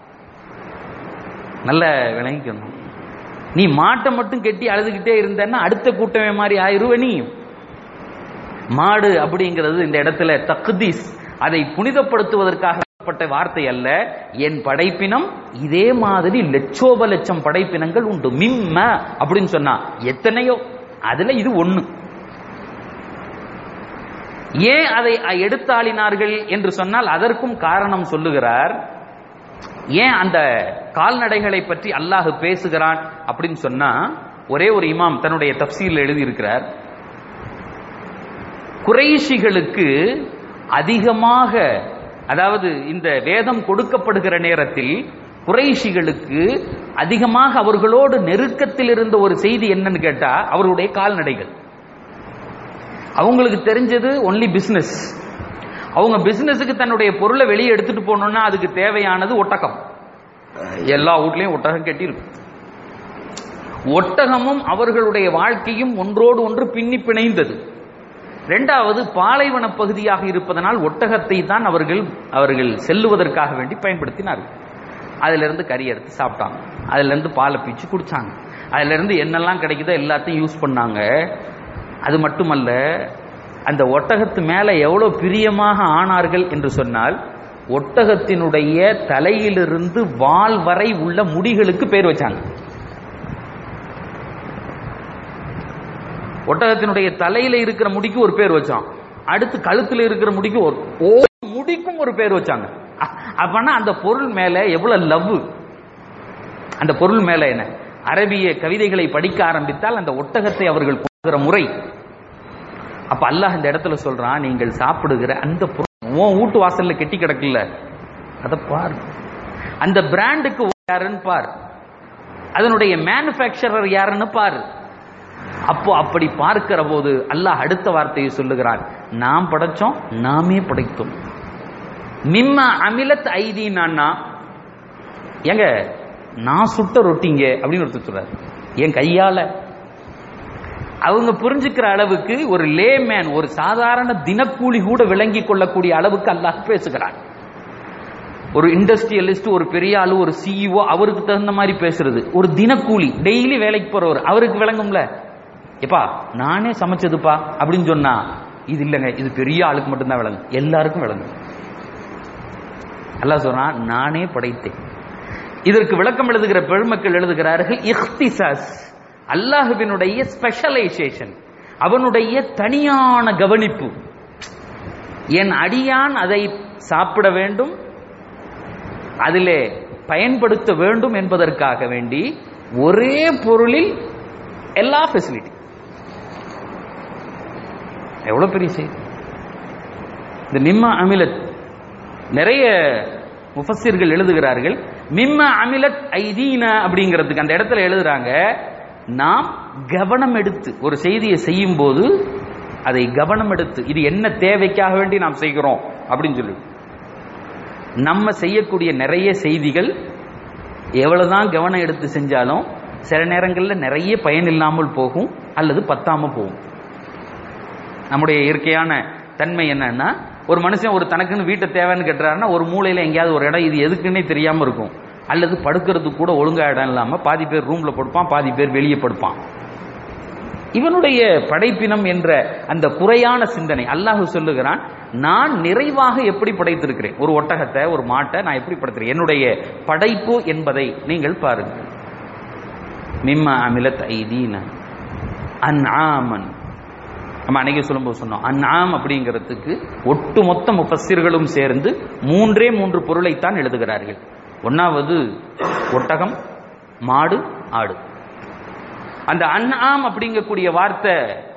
நல்ல விளங்கிக்கணும் நீ மாட்டை மட்டும் கெட்டி அழுதுகிட்டே இருந்தேன்னா அடுத்த கூட்டமே மாதிரி ஆயிருவ நீ மாடு அப்படிங்கிறது இந்த இடத்துல தக்தீஸ் அதை புனிதப்படுத்துவதற்காக பட்ட வார்த்தை அல்ல என் படைப்பினம் இதே மாதிரி லட்சோப லட்சம் படைப்பினங்கள் உண்டு மிம்ம அப்படின்னு சொன்னா எத்தனையோ அதுல இது ஒண்ணு ஏன் அதை எடுத்தாளினார்கள் என்று சொன்னால் அதற்கும் காரணம் சொல்லுகிறார் ஏன் அந்த கால்நடைகளை பற்றி அல்லாஹ் பேசுகிறான் அப்படின்னு சொன்னா ஒரே ஒரு இமாம் தன்னுடைய தப்சீல் எழுதியிருக்கிறார் குறைஷிகளுக்கு அதிகமாக அதாவது இந்த வேதம் கொடுக்கப்படுகிற நேரத்தில் குறைஷிகளுக்கு அதிகமாக அவர்களோடு நெருக்கத்தில் இருந்த ஒரு செய்தி என்னன்னு கேட்டா அவர்களுடைய கால்நடைகள் அவங்களுக்கு தெரிஞ்சது ஒன்லி பிசினஸ் அவங்க பிசினஸுக்கு தன்னுடைய பொருளை வெளியே எடுத்துட்டு போகணும்னா அதுக்கு தேவையானது ஒட்டகம் எல்லா வீட்லயும் ஒட்டகம் கட்டியிருக்கும் ஒட்டகமும் அவர்களுடைய வாழ்க்கையும் ஒன்றோடு ஒன்று பின்னி பிணைந்தது இரண்டாவது பாலைவன பகுதியாக இருப்பதனால் ஒட்டகத்தை தான் அவர்கள் அவர்கள் செல்லுவதற்காக வேண்டி பயன்படுத்தினார்கள் அதுல இருந்து கறி எடுத்து சாப்பிட்டாங்க அதுல இருந்து பாலை பீச்சு குடிச்சாங்க அதுல இருந்து என்னெல்லாம் கிடைக்குதோ எல்லாத்தையும் யூஸ் பண்ணாங்க அது மட்டுமல்ல அந்த ஒட்டகத்து மேல எவ்வளவு பிரியமாக ஆனார்கள் என்று சொன்னால் ஒட்டகத்தினுடைய தலையிலிருந்து வால் வரை உள்ள முடிகளுக்கு பேர் வச்சாங்க ஒட்டகத்தினுடைய தலையில இருக்கிற முடிக்கு ஒரு பேர் வச்சான் அடுத்து கழுத்துல இருக்கிற முடிக்கு ஒரு ஓ முடிக்கும் ஒரு பேர் வச்சாங்க அப்பனா அந்த பொருள் மேல எவ்வளவு லவ் அந்த பொருள் மேல என்ன அரபிய கவிதைகளை படிக்க ஆரம்பித்தால் அந்த ஒட்டகத்தை அவர்கள் போகிற முறை அப்ப அல்லாஹ் இந்த இடத்துல சொல்றான் நீங்கள் சாப்பிடுகிற அந்த பொருள் உன் வீட்டு வாசல்ல கெட்டி கிடக்குல்ல அதை பார் அந்த பிராண்டுக்கு யாருன்னு பார் அதனுடைய மேனுபேக்சரர் யாருன்னு பார் அப்போ அப்படி பார்க்கிற போது அல்லாஹ் அடுத்த வார்த்தையை சொல்லுகிறான் நாம் படைச்சோம் நாமே படைத்தோம் மிம்ம அமிலத் ஐதீனான்னா ஏங்க நான் சுட்ட ரொட்டிங்க அப்படின்னு ஒருத்தர் சொல்றாரு என் கையால அவங்க புரிஞ்சுக்கிற அளவுக்கு ஒரு லேமேன் ஒரு சாதாரண தினக்கூலி கூட விளங்கி கொள்ளக்கூடிய அளவுக்கு அல்லாஹ் பேசுகிறான் ஒரு இண்டஸ்ட்ரியலிஸ்ட் ஒரு பெரிய ஆளு ஒரு சிஇஓ அவருக்கு தகுந்த மாதிரி பேசுறது ஒரு தினக்கூலி டெய்லி வேலைக்கு போறவர் அவருக்கு விளங்கும்ல எப்பா நானே சமைச்சதுப்பா அப்படின்னு சொன்னா இது இல்லைங்க இது பெரிய ஆளுக்கு மட்டும்தான் விளங்கும் எல்லாருக்கும் விளங்கும் அல்லாஹ் சொல்றான் நானே படைத்தேன் இதற்கு விளக்கம் எழுதுகிற பெருமக்கள் எழுதுகிறார்கள் இஹ்திசாஸ் அல்லாஹுவினுடைய ஸ்பெஷலைசேஷன் அவனுடைய தனியான கவனிப்பு என் அடியான் அதை சாப்பிட வேண்டும் அதிலே பயன்படுத்த வேண்டும் என்பதற்காக வேண்டி ஒரே பொருளில் எல்லா ஃபெசிலிட்டி எவ்வளவு பெரிய செய்தி இந்த நிம்ம அமிலத் நிறைய முஃபஸிர்கள் எழுதுகிறார்கள் மிம்ம அமிலத் ஐதீன அப்படிங்கிறதுக்கு அந்த இடத்துல எழுதுறாங்க நாம் கவனம் எடுத்து ஒரு செய்தியை செய்யும் போது அதை கவனம் எடுத்து இது என்ன தேவைக்காக வேண்டி நாம் செய்கிறோம் அப்படின்னு சொல்லி நம்ம செய்யக்கூடிய நிறைய செய்திகள் எவ்வளவுதான் கவனம் எடுத்து செஞ்சாலும் சில நேரங்களில் நிறைய பயன் இல்லாமல் போகும் அல்லது பத்தாம போகும் நம்முடைய இயற்கையான தன்மை என்னன்னா ஒரு மனுஷன் ஒரு தனக்குன்னு வீட்டை தேவைன்னு கேட்டுறாருன்னா ஒரு மூலையில எங்கேயாவது ஒரு இடம் இது எதுக்குன்னே தெரியாம இருக்கும் அல்லது படுக்கிறதுக்கு கூட ஒழுங்கா இடம் இல்லாம பாதி பேர் ரூம்ல படுப்பான் பாதி பேர் வெளியே படுப்பான் இவனுடைய படைப்பினம் என்ற அந்த குறையான சிந்தனை அல்லாஹ் சொல்லுகிறான் நான் நிறைவாக எப்படி படைத்திருக்கிறேன் ஒரு ஒட்டகத்தை ஒரு மாட்டை நான் எப்படி படைத்திருக்கேன் என்னுடைய படைப்பு என்பதை நீங்கள் பாருங்கள் மிம்ம அமிலத் ஐதீன அன்ஆமன் நம்ம அன்னைக்கு சொல்லும்போது சொன்னோம் அன்ஆம் அப்படிங்கிறதுக்கு ஒட்டுமொத்த முஃபஸ்ஸிர்களும் சேர்ந்து மூன்றே மூன்று பொருளைத்தான் எழுதுகிறார்கள் ஒன்னாவது ஒட்டகம் மாடு ஆடு அந்த அன்ஆம் அப்படிங்கக்கூடிய வார்த்தை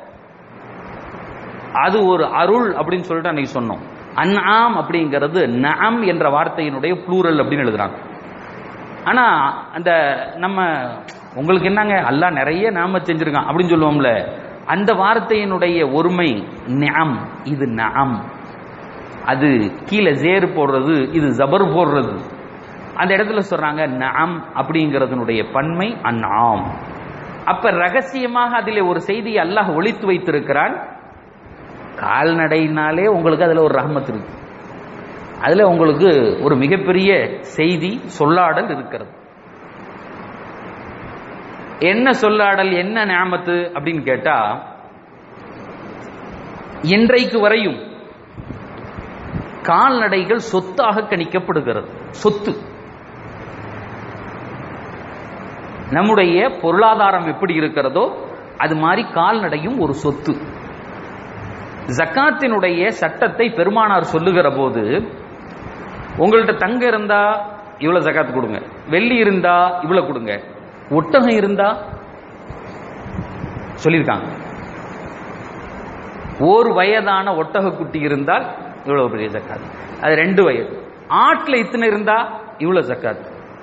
அது ஒரு அருள் அப்படின்னு சொல்லிட்டு அன்னைக்கு சொன்னோம் அன்ஆம் அப்படிங்கிறது நஅம் என்ற வார்த்தையினுடைய ப்ளூரல் அப்படின்னு எழுதுறாங்க ஆனா அந்த நம்ம உங்களுக்கு என்னங்க அல்லாஹ் நிறைய நாம செஞ்சிருக்கான் அப்படின்னு சொல்லுவோம்ல அந்த வார்த்தையினுடைய ஒருமை நிஅம் இது நஅம் அது கீழே ஜேர் போடுறது இது ஜபர் போடுறது அந்த இடத்துல சொல்றாங்க நாம் அப்படிங்கிறதுனுடைய பன்மை அந்நாம் அப்ப ரகசியமாக அதிலே ஒரு செய்தியை அல்லாஹ் ஒளித்து வைத்திருக்கிறான் கால்நடைனாலே உங்களுக்கு அதுல ஒரு ரஹமத் இருக்கு அதுல உங்களுக்கு ஒரு மிகப்பெரிய செய்தி சொல்லாடல் இருக்கிறது என்ன சொல்லாடல் என்ன ஞாபத்து அப்படின்னு கேட்டா இன்றைக்கு வரையும் கால்நடைகள் சொத்தாக கணிக்கப்படுகிறது சொத்து நம்முடைய பொருளாதாரம் எப்படி இருக்கிறதோ அது மாதிரி கால்நடையும் ஒரு சொத்து ஜக்காத்தினுடைய சட்டத்தை பெருமானார் சொல்லுகிற போது உங்கள்கிட்ட தங்க இருந்தா இவ்வளவு ஜக்காத்து கொடுங்க வெள்ளி இருந்தா இவ்வளவு கொடுங்க ஒட்டகம் இருந்தா சொல்லியிருக்காங்க ஒரு வயதான ஒட்டக குட்டி இருந்தால் இவ்வளவு பெரிய ஜக்காத் அது ரெண்டு வயது ஆட்டுல இத்தனை இருந்தா இவ்வளவு ஜக்காத்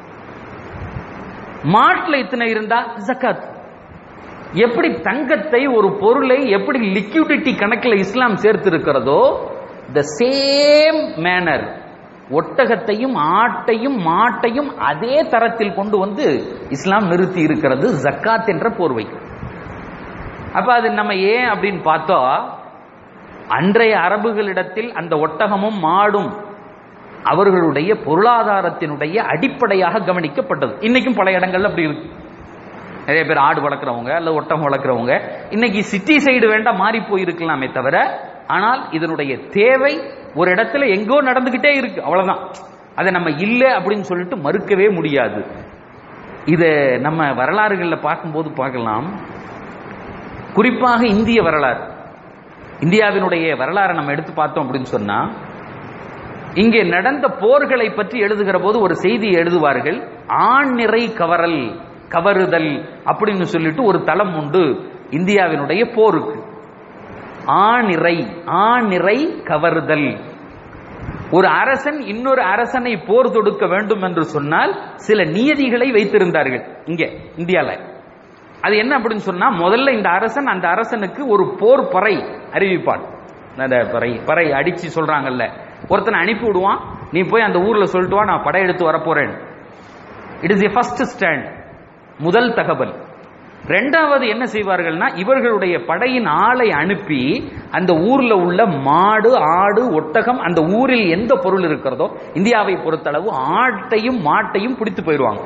மாட்டுல இத்தனை இருந்தா ஜக்காத் எப்படி தங்கத்தை ஒரு பொருளை எப்படி லிக்விடிட்டி கணக்கில் இஸ்லாம் சேர்த்து இருக்கிறதோ த சேம் மேனர் ஒட்டகத்தையும் ஆட்டையும் மாட்டையும் அதே தரத்தில் கொண்டு வந்து இஸ்லாம் நிறுத்தி இருக்கிறது ஜக்காத் என்ற போர்வை அப்ப அது நம்ம ஏன் அப்படின்னு பார்த்தா அன்றைய அரபுகளிடத்தில் அந்த ஒட்டகமும் மாடும் அவர்களுடைய பொருளாதாரத்தினுடைய அடிப்படையாக கவனிக்கப்பட்டது இன்னைக்கும் பல இடங்கள்ல அப்படி இருக்கு நிறைய பேர் ஆடு வளர்க்குறவங்க அல்ல ஒட்டகம் வளர்க்குறவங்க இன்னைக்கு சிட்டி சைடு வேண்டாம் மாறி போயிருக்கலாமே தவிர ஆனால் இதனுடைய தேவை ஒரு இடத்துல எங்கோ நடந்துகிட்டே இருக்கு அவ்வளவுதான் அதை நம்ம இல்லை அப்படின்னு சொல்லிட்டு மறுக்கவே முடியாது இதை நம்ம வரலாறுகளில் பார்க்கும்போது பார்க்கலாம் குறிப்பாக இந்திய வரலாறு இந்தியாவினுடைய வரலாறை நம்ம எடுத்து பார்த்தோம் அப்படின்னு சொன்னா இங்கே நடந்த போர்களை பற்றி எழுதுகிற போது ஒரு செய்தி எழுதுவார்கள் ஆண் நிறை கவரல் கவருதல் அப்படின்னு சொல்லிட்டு ஒரு தளம் உண்டு இந்தியாவினுடைய போருக்கு ஆணிறை ஆணிறை கவருதல் ஒரு அரசன் இன்னொரு அரசனை போர் தொடுக்க வேண்டும் என்று சொன்னால் சில நியதிகளை வைத்திருந்தார்கள் இங்க இந்தியால அது என்ன அப்படின்னு சொன்னா முதல்ல இந்த அரசன் அந்த அரசனுக்கு ஒரு போர் பறை அறிவிப்பான் அந்த பறை பறை அடிச்சு சொல்றாங்கல்ல ஒருத்தனை அனுப்பி விடுவான் நீ போய் அந்த ஊர்ல சொல்லிட்டு வா நான் படையெடுத்து வரப்போறேன் it is a first stand முதல் தகவல் ரெண்டாவது என்ன செய்வார்கள்னா இவர்களுடைய படையின் ஆளை அனுப்பி அந்த ஊர்ல உள்ள மாடு ஆடு ஒட்டகம் அந்த ஊரில் எந்த பொருள் இருக்கிறதோ இந்தியாவை பொறுத்தளவு ஆட்டையும் மாட்டையும் பிடித்து போயிடுவாங்க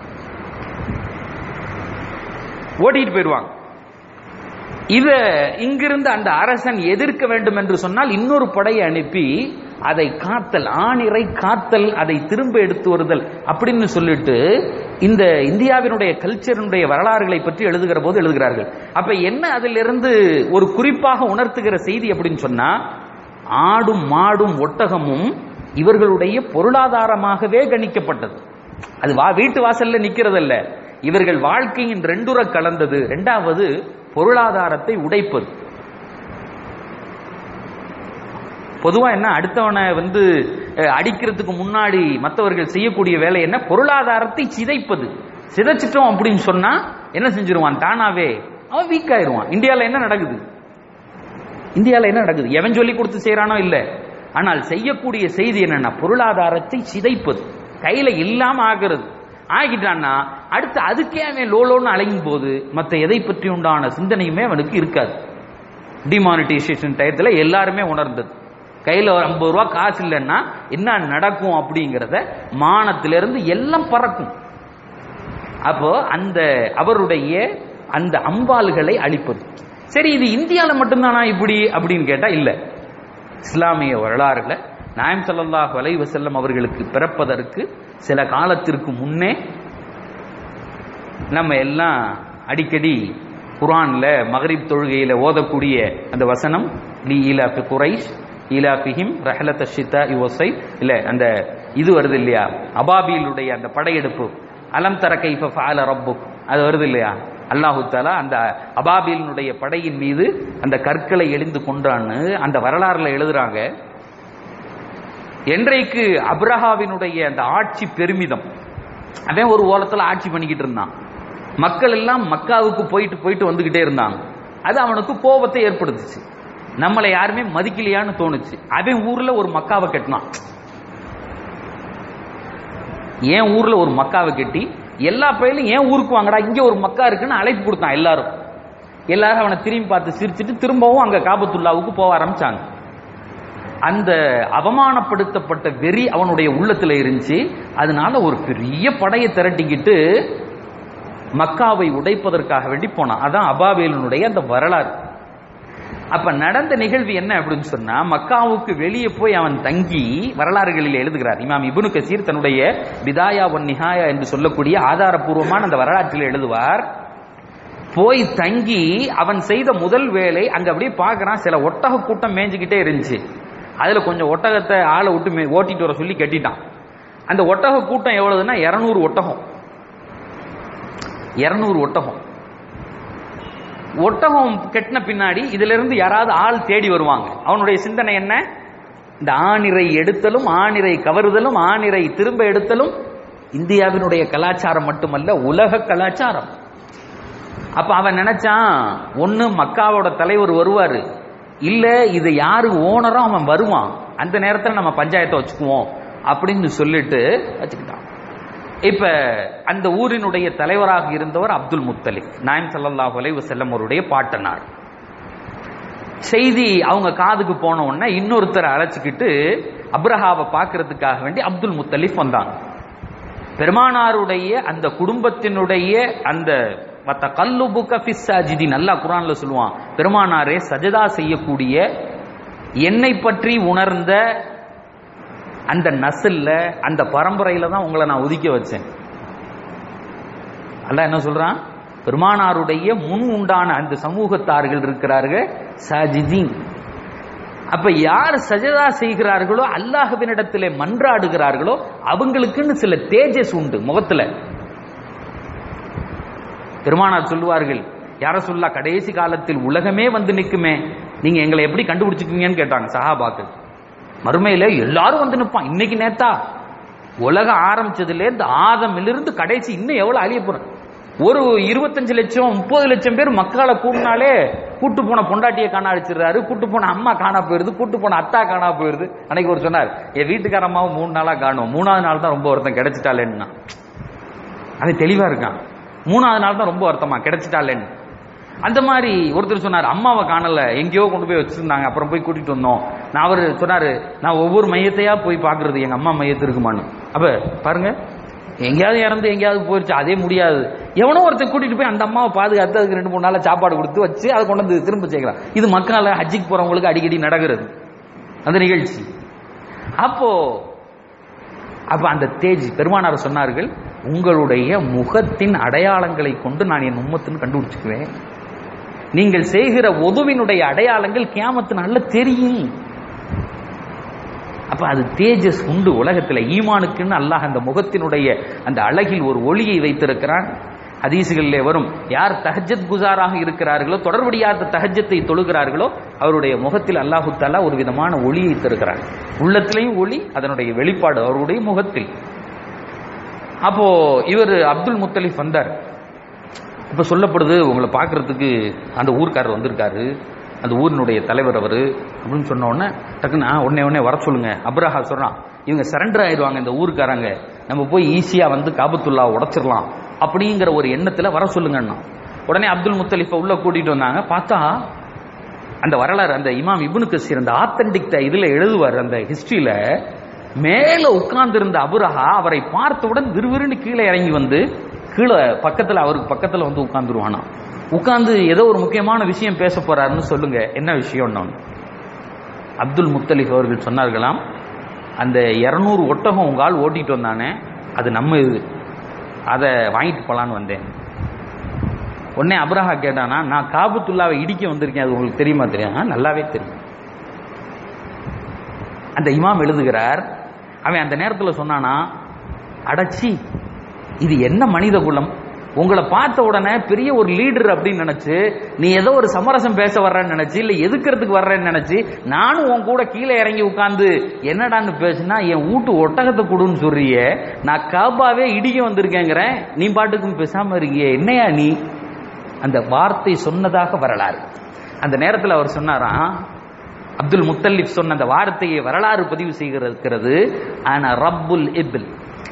ஓட்டிட்டு போயிடுவாங்க இத இங்கிருந்து அந்த அரசன் எதிர்க்க வேண்டும் என்று சொன்னால் இன்னொரு படையை அனுப்பி அதை காத்தல் ஆணிரை காத்தல் அதை திரும்ப எடுத்து வருதல் அப்படின்னு சொல்லிட்டு இந்த இந்தியாவினுடைய கல்ச்சரினுடைய வரலாறுகளை பற்றி எழுதுகிற போது எழுதுகிறார்கள் அப்ப என்ன அதிலிருந்து ஒரு குறிப்பாக உணர்த்துகிற செய்தி அப்படின்னு சொன்னா ஆடும் மாடும் ஒட்டகமும் இவர்களுடைய பொருளாதாரமாகவே கணிக்கப்பட்டது அது வா வீட்டு வாசல்ல நிக்கிறதல்ல இவர்கள் வாழ்க்கையின் ரெண்டுற கலந்தது ரெண்டாவது பொருளாதாரத்தை உடைப்பது பொதுவா என்ன அடுத்தவனை வந்து அஹ், அடிக்கிறதுக்கு முன்னாடி மற்றவர்கள் செய்யக்கூடிய வேலை என்ன பொருளாதாரத்தை சிதைப்பது சிதைச்சிட்டோம் அப்படின்னு சொன்னா என்ன செஞ்சிருவான் தானாவே அவன் வீக் ஆயிருவான் இந்தியால என்ன நடக்குது இந்தியால என்ன நடக்குது எவன் சொல்லி கொடுத்து செய்யறானோ இல்ல ஆனால் செய்யக்கூடிய செய்தி என்னன்னா பொருளாதாரத்தை சிதைப்பது கையில இல்லாம ஆகிறது ஆகிட்டான்னா அடுத்து அதுக்கே அவன் லோலோன்னு அலையும் போது மற்ற எதை பற்றி உண்டான சிந்தனையுமே அவனுக்கு இருக்காது டிமானிட்டைசேஷன் டயத்துல எல்லாருமே உணர்ந்தது கையில ஒரு ஐம்பது ரூபா காசு இல்லைன்னா என்ன நடக்கும் அப்படிங்கிறத மானத்திலிருந்து எல்லாம் பறக்கும் அப்போ அந்த அவருடைய அந்த அம்பால்களை அழிப்பது சரி இது இந்தியால மட்டும்தானா இப்படி அப்படின்னு கேட்டா இல்ல இஸ்லாமிய வரலாறுல நாயம் ஸல்லல்லாஹு அலைஹி வஸல்லம் அவர்களுக்கு பிறப்பதற்கு சில காலத்திற்கு முன்னே நம்ம எல்லாம் அடிக்கடி குர்ஆன்ல மகரிப் தொழுகையில ஓதக்கூடிய அந்த வசனம் லி ஈலாஃபி குரைஷ் ஈலாஃபிஹிம் ரஹலத ஷிதா யுவசை இல்ல அந்த இது வருது இல்லையா அபாபிலுடைய அந்த படையெடுப்பு அலம் தர கைஃப ஃபஅல ரப்புக் அது வருது இல்லையா அல்லாஹு தாலா அந்த அபாபிலினுடைய படையின் மீது அந்த கற்களை எழிந்து கொண்டான்னு அந்த வரலாறுல எழுதுறாங்க என்றைக்கு அப்ரஹாவினுடைய அந்த ஆட்சி பெருமிதம் அவன் ஒரு ஓலத்துல ஆட்சி பண்ணிக்கிட்டு இருந்தான் மக்கள் எல்லாம் மக்காவுக்கு போயிட்டு போயிட்டு வந்துகிட்டே இருந்தாங்க அது அவனுக்கு கோபத்தை ஏற்படுத்துச்சு நம்மளை யாருமே மதிக்கலையான்னு தோணுச்சு அவன் ஊர்ல ஒரு மக்காவை கட்டினான் என் ஊர்ல ஒரு மக்காவை கட்டி எல்லா பயிலும் ஏன் ஊருக்கு வாங்கடா இங்க ஒரு மக்கா இருக்குன்னு அழைப்பு கொடுத்தான் எல்லாரும் எல்லாரும் அவனை திரும்பி பார்த்து சிரிச்சிட்டு திரும்பவும் அங்க காபத்துல்லாவுக்கு போக ஆரம்பிச்சாங்க அந்த அவமானப்படுத்தப்பட்ட வெறி அவனுடைய உள்ளத்துல இருந்துச்சு அதனால ஒரு பெரிய படையை திரட்டிக்கிட்டு மக்காவை உடைப்பதற்காக வேண்டி போனான் அதான் அபாவேலனுடைய அந்த வரலாறு அப்ப நடந்த நிகழ்வு என்ன அப்படின்னு சொன்னா மக்காவுக்கு வெளியே போய் அவன் தங்கி வரலாறுகளில் எழுதுகிறார் இமாம் இப்னு கசீர் தன்னுடைய பிதாயா ஒன் நிஹாயா என்று சொல்லக்கூடிய ஆதாரபூர்வமான அந்த வரலாற்றில் எழுதுவார் போய் தங்கி அவன் செய்த முதல் வேலை அங்க அப்படியே பார்க்கறான் சில ஒட்டக கூட்டம் மேய்ஞ்சுக்கிட்டே இருந்துச்சு அதுல கொஞ்சம் ஒட்டகத்தை ஆளை விட்டு மே- ஓட்டிட்டு வர சொல்லி கட்டிட்டான் அந்த ஒட்டக கூட்டம் எவ்வளவுன்னா இருநூறு ஒட்டகம் இருநூறு ஒட்டகம் ஒட்டகம் கட்டின பின்னாடி இதுல இருந்து யாராவது ஆள் தேடி வருவாங்க அவனுடைய சிந்தனை என்ன இந்த ஆணிரை எடுத்தலும் ஆணிரை கவருதலும் ஆணிரை திரும்ப எடுத்தலும் இந்தியாவினுடைய கலாச்சாரம் மட்டுமல்ல உலக கலாச்சாரம் அப்ப அவன் நினைச்சான் ஒண்ணு மக்காவோட தலைவர் வருவாரு இல்ல இது யாரு ஓனரோ அவன் வருவான் அந்த நேரத்துல நம்ம பஞ்சாயத்தை வச்சுக்குவோம் அப்படின்னு சொல்லிட்டு வச்சுக்கிட்டான் இப்ப அந்த ஊரினுடைய தலைவராக இருந்தவர் அப்துல் முத்தலிப் நாயம் ஸல்லல்லாஹு அலைஹி வஸல்லம் அவருடைய பாட்டனார் செய்தி அவங்க காதுக்கு போன உடனே இன்னொருத்தரை அழைச்சிக்கிட்டு அப்ரஹாவை பார்க்கறதுக்காக வேண்டி அப்துல் முத்தலிப் வந்தாங்க பெருமானாருடைய அந்த குடும்பத்தினுடைய அந்த மத்த கல்லுபுக்க ஃபிஸ்ஸாஜிதி நல்லா குரான்ல சொல்லுவான் பெருமானாரே சஜதா செய்யக்கூடிய என்னை பற்றி உணர்ந்த அந்த நசல்ல அந்த பரம்பரையில தான் உங்களை நான் ஒதுக்கி வச்சேன் அல்லாஹ் என்ன சொல்றான் பெருமானாருடைய முன் உண்டான அந்த சமூகத்தார்கள் இருக்கிறார்கள் சாஜிதீன் அப்ப யார் சஜதா செய்கிறார்களோ அல்லாஹ்வினிடத்திலே மன்றாடுகிறார்களோ அவங்களுக்குன்னு சில தேஜஸ் உண்டு முகத்துல பெருமானார் சொல்லுவார்கள் யார சொல்லா கடைசி காலத்தில் உலகமே வந்து நிக்குமே நீங்க எங்களை எப்படி கண்டுபிடிச்சுக்குவீங்கன்னு கேட்டாங்க சஹாபாக்கள் மறுமையில எல்லாரும் வந்து நிப்பான் இன்னைக்கு நேத்தா உலகம் ஆரம்பிச்சதுல இருந்து ஆதமிலிருந்து கடைசி இன்னும் எவ்வளவு அழிய போறோம் ஒரு இருபத்தஞ்சு லட்சம் முப்பது லட்சம் பேர் மக்களை கூட்டினாலே கூட்டு போன பொண்டாட்டியை காணா அடிச்சிடுறாரு கூட்டு போன அம்மா காணா போயிருது கூட்டு போன அத்தா காணா போயிருது அன்னைக்கு ஒரு சொன்னார் என் வீட்டுக்காரம்மாவும் மூணு நாளா காணும் மூணாவது நாள் தான் ரொம்ப ஒருத்தன் கிடைச்சிட்டாலேன்னா அது தெளிவா இருக்கான் மூணாவது நாள் தான் ரொம்ப வருத்தமா கிடைச்சிட்டாலேன்னு அந்த மாதிரி ஒருத்தர் சொன்னார் அம்மாவை காணல எங்கேயோ கொண்டு போய் வச்சிருந்தாங்க அப்புறம் போய் கூட்டிட்டு வந்தோம் நான் அவர் சொன்னாரு நான் ஒவ்வொரு மையத்தையா போய் பாக்குறது எங்க அம்மா மையத்து இருக்குமான்னு அப்ப பாருங்க எங்கேயாவது இறந்து எங்கேயாவது போயிருச்சு அதே முடியாது எவனோ ஒருத்தன் கூட்டிட்டு போய் அந்த அம்மாவை பாதுகாத்து அதுக்கு ரெண்டு மூணு நாளா சாப்பாடு கொடுத்து வச்சு அதை கொண்டு வந்து திரும்ப சேர்க்கிறான் இது மக்கால ஹஜ்ஜிக்கு போறவங்களுக்கு அடிக்கடி நடக்கிறது அந்த நிகழ்ச்சி அப்போ அப்ப அந்த தேஜ் பெருமானார் சொன்னார்கள் உங்களுடைய முகத்தின் அடையாளங்களை கொண்டு நான் என் உம்மத்தின் கண்டுபிடிச்சுக்குவேன் நீங்கள் செய்கிற ஒதுவினுடைய அடையாளங்கள் கியாமத்து நல்ல தெரியும் அப்ப அது தேஜஸ் உண்டு உலகத்துல ஈமானுக்குன்னு அல்லாஹ் அந்த முகத்தினுடைய அந்த அழகில் ஒரு ஒளியை வைத்திருக்கிறான் ஹதீசுகளிலே வரும் யார் தஹஜத் குசாராக இருக்கிறார்களோ தொடர்படியாத தஹஜத்தை தொழுகிறார்களோ அவருடைய முகத்தில் அல்லாஹு தாலா ஒரு விதமான ஒளியை தருகிறார் உள்ளத்திலையும் ஒளி அதனுடைய வெளிப்பாடு அவருடைய முகத்தில் அப்போ இவர் அப்துல் முத்தலிஃப் வந்தார் இப்ப சொல்லப்படுது உங்களை பார்க்கறதுக்கு அந்த ஊர்க்காரர் வந்திருக்காரு அந்த ஊரினுடைய தலைவர் அவரு அப்படின்னு சொன்ன உடனே டக்குன்னு "ஆ, உடனே உடனே வர சொல்லுங்க அப்ரஹா சொல்றான் இவங்க சரண்டர் ஆயிடுவாங்க இந்த ஊருக்காரங்க நம்ம போய் ஈஸியா வந்து காபத்துல்லா உடைச்சிடலாம் அப்படிங்கிற ஒரு எண்ணத்துல வர சொல்லுங்கன்னா உடனே அப்துல் முத்தலிஃபை உள்ள கூட்டிட்டு வந்தாங்க பார்த்தா அந்த வரலாறு அந்த இமாம் இப்னு கசீர் அந்த ஆத்தன்டிக் இதுல எழுதுவார் அந்த ஹிஸ்டரியில மேல உட்கார்ந்து இருந்த அபுரஹா அவரை பார்த்தவுடன் விறுவிறுன்னு கீழே இறங்கி வந்து கீழே பக்கத்துல அவருக்கு பக்கத்துல வந்து உட்கார்ந்துருவானா உட்கார்ந்து ஏதோ ஒரு முக்கியமான விஷயம் பேச போறாருன்னு சொல்லுங்க என்ன விஷயம்னு அப்துல் முத்தலிஃப் அவர்கள் சொன்னார்களாம் அந்த இருநூறு ஒட்டகம் உங்க ஆள் ஓட்டிட்டு வந்தானே அது நம்ம இது அதை வாங்கிட்டு போலான்னு வந்தேன் உடனே அப்ரஹா கேட்டானா நான் காபத்துல்லாவை இடிக்க வந்திருக்கேன் அது உங்களுக்கு தெரியுமா தெரியும் "ஆ, நல்லாவே தெரியும் அந்த இமாம் எழுதுகிறார் அவன் அந்த நேரத்தில் சொன்னானா அடச்சி இது என்ன மனித குலம் உங்களை பார்த்த உடனே பெரிய ஒரு லீடர் அப்படின்னு நினைச்சு நீ ஏதோ ஒரு சமரசம் பேச வர்றேன்னு நினைச்சு இல்ல எதுக்கிறதுக்கு வர்றேன்னு நினைச்சு நானும் உன் கூட கீழே இறங்கி உட்கார்ந்து என்னடான்னு பேசுனா என் வீட்டு ஒட்டகத்தை கொடுன்னு சொல்றியே நான் காபாவே இடிக்க வந்திருக்கேங்கிறேன் நீ பாட்டுக்கும் பேசாம இருக்கியே என்னையா நீ அந்த வார்த்தை சொன்னதாக வரலாறு அந்த நேரத்தில் அவர் சொன்னாராம் அப்துல் முத்தல்லிப் சொன்ன அந்த வார்த்தையை வரலாறு பதிவு செய்கிறது ஆன ரப்புல் இபில்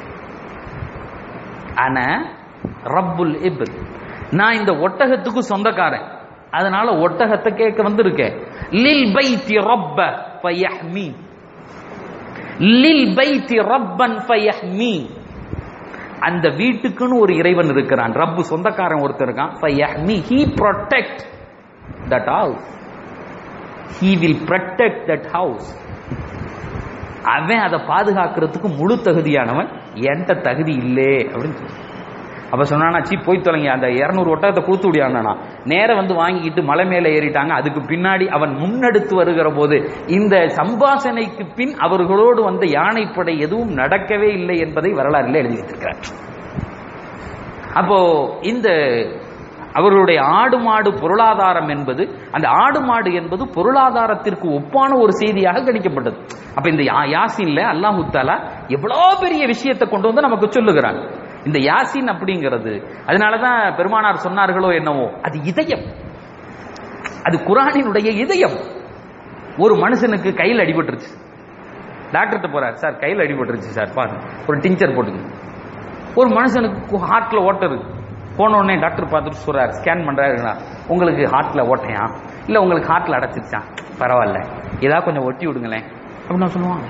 ஆன ரப்புல் இபில் நான் இந்த ஒட்டகத்துக்கு சொந்தக்காரன் அதனால ஒட்டகத்தை கேட்க வந்திருக்கேன் லில் பைத்தி ரப்ப ஃபயஹ்மி லில் பைத்தி ரப்பன் ஃபயஹ்மி அந்த வீட்டுக்குன்னு ஒரு இறைவன் இருக்கிறான் ரப்பு சொந்தக்காரன் ஒருத்தர் இருக்கான் ஃபயஹ்மி he protect that house he will protect that house அவன் அதை பாதுகாக்கிறதுக்கு முழு தகுதியானவன் என்கிட்ட தகுதி இல்லே அப்படின்னு சொல்லி அப்ப சொன்னானா சி போய் தொலைங்க அந்த இருநூறு ஒட்டகத்தை கொடுத்து விடியானா நேர வந்து வாங்கிக்கிட்டு மலை மேல ஏறிட்டாங்க அதுக்கு பின்னாடி அவன் முன்னெடுத்து வருகிற போது இந்த சம்பாசனைக்கு பின் அவர்களோடு வந்த யானைப்படை எதுவும் நடக்கவே இல்லை என்பதை வரலாறுல எழுதி வைத்திருக்கிறார் அப்போ இந்த அவர்களுடைய ஆடு மாடு பொருளாதாரம் என்பது அந்த ஆடு மாடு என்பது பொருளாதாரத்திற்கு ஒப்பான ஒரு செய்தியாக கணிக்கப்பட்டது அப்ப இந்த யா- யாசின்ல அல்லாஹு தாலா எவ்வளவு பெரிய விஷயத்தை கொண்டு வந்து நமக்கு சொல்லுகிறான் இந்த யாசின் அப்படிங்கிறது அதனாலதான் பெருமானார் சொன்னார்களோ என்னவோ அது இதயம் அது குரானினுடைய இதயம் ஒரு மனுஷனுக்கு கையில் அடிபட்டுருச்சு டாக்டர்கிட்ட போறார் சார் கையில் அடிபட்டுருச்சு சார் பாருங்க ஒரு டிஞ்சர் போட்டுங்க ஒரு மனுஷனுக்கு ஹார்ட்ல ஓட்டை இருக்கு போன உடனே டாக்டர் பார்த்துட்டு சொல்றாரு ஸ்கேன் பண்றாருங்களா உங்களுக்கு ஹார்ட்ல ஓட்டையா இல்ல உங்களுக்கு ஹார்ட்ல அடைச்சிருச்சா பரவாயில்ல ஏதாவது கொஞ்சம் ஒட்டி விடுங்களேன் அப்படின்னு நான் சொல்லுவான்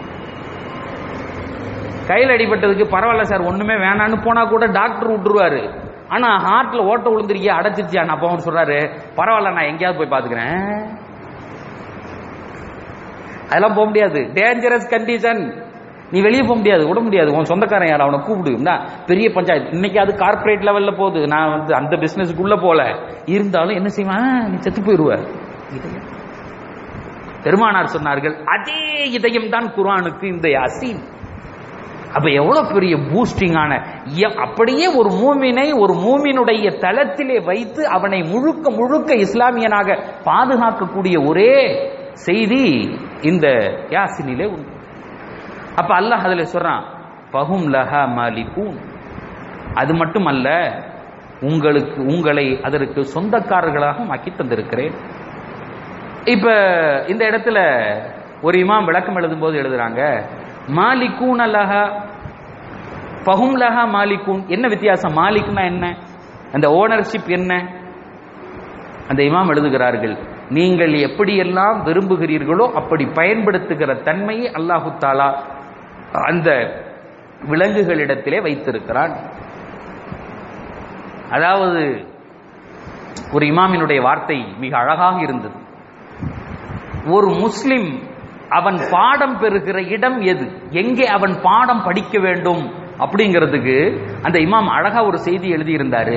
கையில் அடிபட்டதுக்கு பரவாயில்ல சார் ஒண்ணுமே வேணான்னு போனா கூட டாக்டர் விட்டுருவாரு ஆனா ஹார்ட்ல ஓட்ட விழுந்திருக்கியா அடைச்சிருச்சியா அப்ப அவர் சொல்றாரு பரவாயில்ல நான் எங்கேயாவது போய் பாத்துக்கிறேன் அதெல்லாம் போக முடியாது டேஞ்சரஸ் கண்டிஷன் நீ வெளியே போக முடியாது விட முடியாது உன் சொந்தக்காரன் யார் அவனை கூப்பிடு இந்தா, பெரிய பஞ்சாயத்து இன்னைக்கு அது கார்ப்பரேட் லெவல்ல போகுது நான் வந்து அந்த பிசினஸ்க்குள்ள போல இருந்தாலும் என்ன செய்வான் நீ செத்து போயிருவ இதயம். பெருமானார் சொன்னார்கள் அதே இதயம் தான் குர்ஆனுக்கு இந்த யாசீன் அப்ப எவ்வளவு பெரிய பூஸ்டிங்கான எ- அப்படியே ஒரு மூமினை ஒரு மூமினுடைய தளத்திலே வைத்து அவனை முழுக்க முழுக்க இஸ்லாமியனாக பாதுகாக்கக்கூடிய ஒரே செய்தி இந்த யாசினிலே உண்டு அப்ப அல்லாஹ் அதுல சொல்றான் பஹும் லஹா மாலிகூன் அது மட்டுமல்ல உங்களுக்கு உங்களை அதற்கு சொந்தக்காரர்களாக ஆக்கி தந்திருக்கிறேன் இப்ப இந்த இடத்துல ஒரு இமாம் விளக்கம் எழுதும்போது எழுதுறாங்க மாலிகூன் அல்லஹா பஹும் லஹா மாலிகூன் என்ன வித்தியாசம் மாலிக்னா என்ன அந்த ஓனர்ஷிப் என்ன அந்த இமாம் எழுதுகிறார்கள் நீங்கள் எப்படியெல்லாம் விரும்புகிறீர்களோ அப்படி பயன்படுத்துகிற தன்மையை அல்லாஹு தாலா அந்த விலங்குகளிடத்திலே வைத்திருக்கிறான் அதாவது ஒரு இமாமினுடைய வார்த்தை மிக அழகாக இருந்தது ஒரு முஸ்லிம் அவன் பாடம் பெறுகிற இடம் எது எங்கே அவன் பாடம் படிக்க வேண்டும் அப்படிங்கிறதுக்கு அந்த இமாம் அழகா ஒரு செய்தி எழுதியிருந்தாரு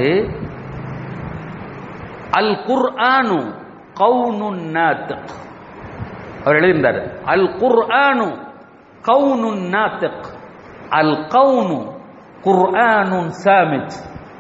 அல் குர்ஆனு கவுனுன் நாத்திக் அவர் எழுதியிருந்தார் அல் குர்ஆனு கவுனுன் நாத்திக் அல் கவுனு குர்ஆனுன் சாமித்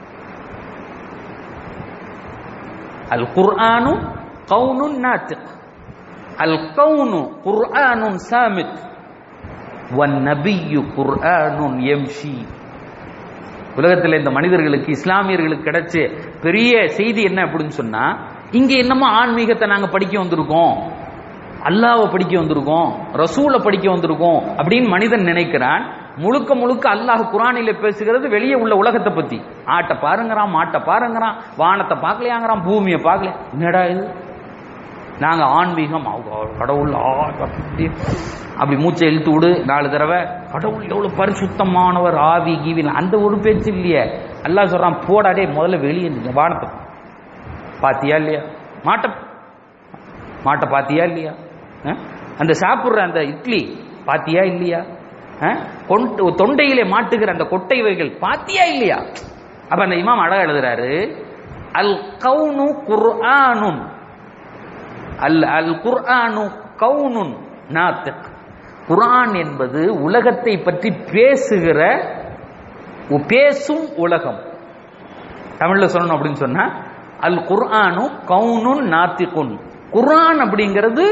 அல் குர்ஆனு கவுனுன் நாத்திக் அல் கவுனு குர்ஆனுன் சாமித் வன்னபியு குர்ஆனுன் யம்ஷி உலகத்தில் இந்த மனிதர்களுக்கு இஸ்லாமியர்களுக்கு கிடைச்ச பெரிய செய்தி என்ன அப்படின்னு சொன்னா இங்க என்னமோ ஆன்மீகத்தை நாங்க படிக்க வந்திருக்கோம் அல்லாவை படிக்க வந்திருக்கோம் ரசூலை படிக்க வந்திருக்கோம் அப்படின்னு மனிதன் நினைக்கிறான் முழுக்க முழுக்க அல்லாஹ் குரானில பேசுகிறது வெளியே உள்ள உலகத்தை பத்தி ஆட்டை பாருங்கிறான் மாட்டை பாருங்கிறான் வானத்தை பார்க்கலையாங்கிறான் பூமியை பார்க்கல என்னடா இது நாங்க ஆன்மீகம் அவங்க கடவுள் ஆ, அப்படி அப்படி மூச்சை இழுத்து விடு நாலு தடவை கடவுள் எவ்வளவு பரிசுத்தமானவர் ஆவி கீவில அந்த ஒரு பேச்சு இல்லையே அல்லாஹ் சொல்றான் போடாடே முதல்ல வெளியே நில்லு, வானத்தை பாத்தியா இல்லையா மாட்டை மாட்டை பாத்தியா இல்லையா அஹ்? அந்த சாப்பிடுற அந்த இட்லி பாத்தியா இல்லையா அஹ்? கொண்டு- தொண்டையிலே மாட்டுகிற அந்த கொட்டை வகைகள் பாத்தியா இல்லையா அப்ப அந்த இமாம் அழகா எழுதுறாரு அல் கவுனு குர்ஆனுன் அல் அல் குர்ஆனு கவுனுன் நாத்திக் குர்ஆன் என்பது உலகத்தை பற்றி பேசுகிற ஒ- பேசும் உலகம் தமிழ்ல சொல்லணும் அப்படின்னு சொன்னா அல் குர்ஆனு கவுனுன் நாத்திகுன் குர்ஆன் அப்படிங்கிறது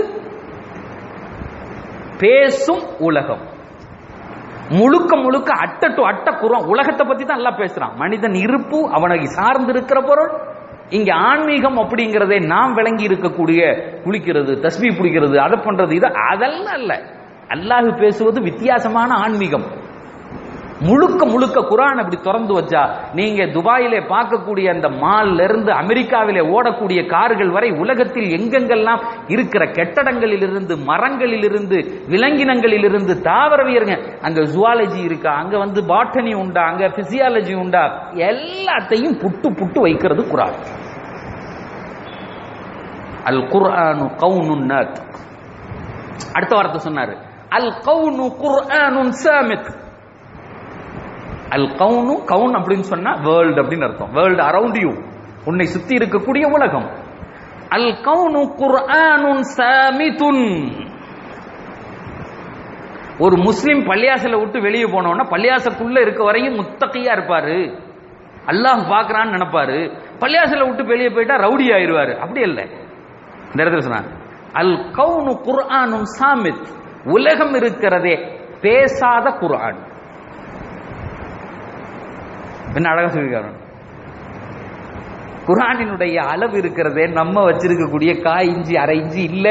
பேசும் உலகம் முழுக்க முழுக்க அட்ட டு அட்ட குரம் உலகத்தை பத்தி தான் எல்லாம் பேசுறான் மனிதன் இருப்பு அவனை சார்ந்து இருக்கிற பொருள் இங்க ஆன்மீகம் அப்படிங்கிறதே நாம் விளங்கி இருக்கக்கூடிய குளிக்கிறது தஸ்பி பிடிக்கிறது அதை பண்றது இது அதெல்லாம் அல்ல அல்லாஹ் பேசுவது வித்தியாசமான ஆன்மீகம் முழுக்க முழுக்க குரான் அப்படி திறந்து வச்சா நீங்க துபாயிலே பார்க்கக்கூடிய அந்த மால்ல இருந்து அமெரிக்காவிலே ஓடக்கூடிய கார்கள் வரை உலகத்தில் எங்கெங்கெல்லாம் இருக்கிற கெட்டடங்களில் இருந்து மரங்களில் இருந்து விலங்கினங்களில் இருந்து தாவரவியருங்க அங்க ஜுவாலஜி இருக்கா அங்க வந்து பாட்டனி உண்டா அங்க பிசியாலஜி உண்டா எல்லாத்தையும் புட்டு புட்டு வைக்கிறது குரான் அல் குர்ஆனு கவுனுன் நாத் அடுத்த வார்த்தை சொன்னாரு அல் கவுனு குர்ஆனுன் சாமித் அல் கவுனு கவுன் அப்படின்னு சொன்னா வேர்ல்டு அப்படின்னு அர்த்தம் வேர்ல்டு அரவுண்ட் யூ உன்னை சுத்தி இருக்கக்கூடிய உலகம் அல் கவுனு குர்ஆனுன் சாமிதுன் ஒரு முஸ்லிம் பள்ளியாசலை விட்டு வெளியே போனோம்னா பள்ளியாசக்குள்ள இருக்க வரையும் முத்தகையா இருப்பாரு அல்லாஹ் பார்க்கறான்னு நினைப்பாரு பள்ளியாசலை விட்டு வெளியே போயிட்டா ரவுடி ஆயிருவாரு அப்படி இல்ல இந்த இடத்துல சொன்னார் அல் கவுனு குர்ஆனுன் சாமித் உலகம் இருக்கிறதே பேசாத குர்ஆன் என்ன அழகா சொல்லியிருக்காரு குரானினுடைய அளவு இருக்கிறதே நம்ம வச்சிருக்கக்கூடிய காய் இஞ்சி அரை இஞ்சி இல்ல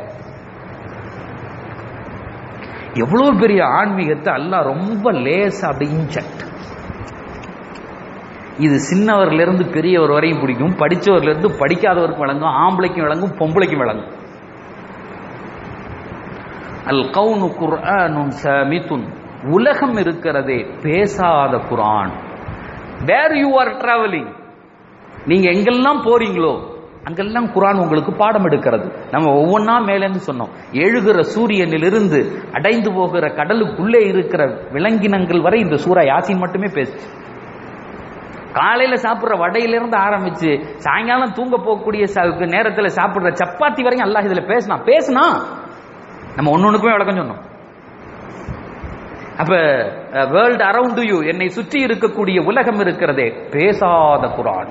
எவ்வளவு பெரிய ஆன்மீகத்தை அல்லாஹ் ரொம்ப லேசா அப்படி இன்ஜெக்ட் இது சின்னவர்ல இருந்து பெரியவர் வரையும் பிடிக்கும் படிச்சவர்ல இருந்து படிக்காதவருக்கு வழங்கும் ஆம்பளைக்கும் வழங்கும் பொம்பளைக்கும் வழங்கும் அல் கவுனு குர்ஆனுன் சாமித்துன் உலகம் இருக்கிறதே பேசாத குரான் வேர் யூ ஆர் டிராவலிங் நீங்க எங்கெல்லாம் போறீங்களோ அங்கெல்லாம் குரான் உங்களுக்கு பாடம் எடுக்கிறது நம்ம ஒவ்வொன்றா மேலேன்னு சொன்னோம் எழுகிற சூரியனிலிருந்து அடைந்து போகிற கடலுக்குள்ளே இருக்கிற விலங்கினங்கள் வரை இந்த சூரா யாசின் மட்டுமே பேசுச்சு காலையில சாப்பிடுற வடையிலிருந்து ஆரம்பிச்சு சாயங்காலம் தூங்க போகக்கூடிய ச- நேரத்துல சாப்பிடுற சப்பாத்தி வரைக்கும் அல்லாஹ் இதுல பேசினா பேசினா நம்ம ஒன்னொன்னுக்குமே விளக்கம் சொன்னோம் அப்ப வேர்ல்ட் அரவுண்ட் யூ என்னை சுற்றி இருக்கக்கூடிய உலகம் இருக்கிறதே பேசாத குரான்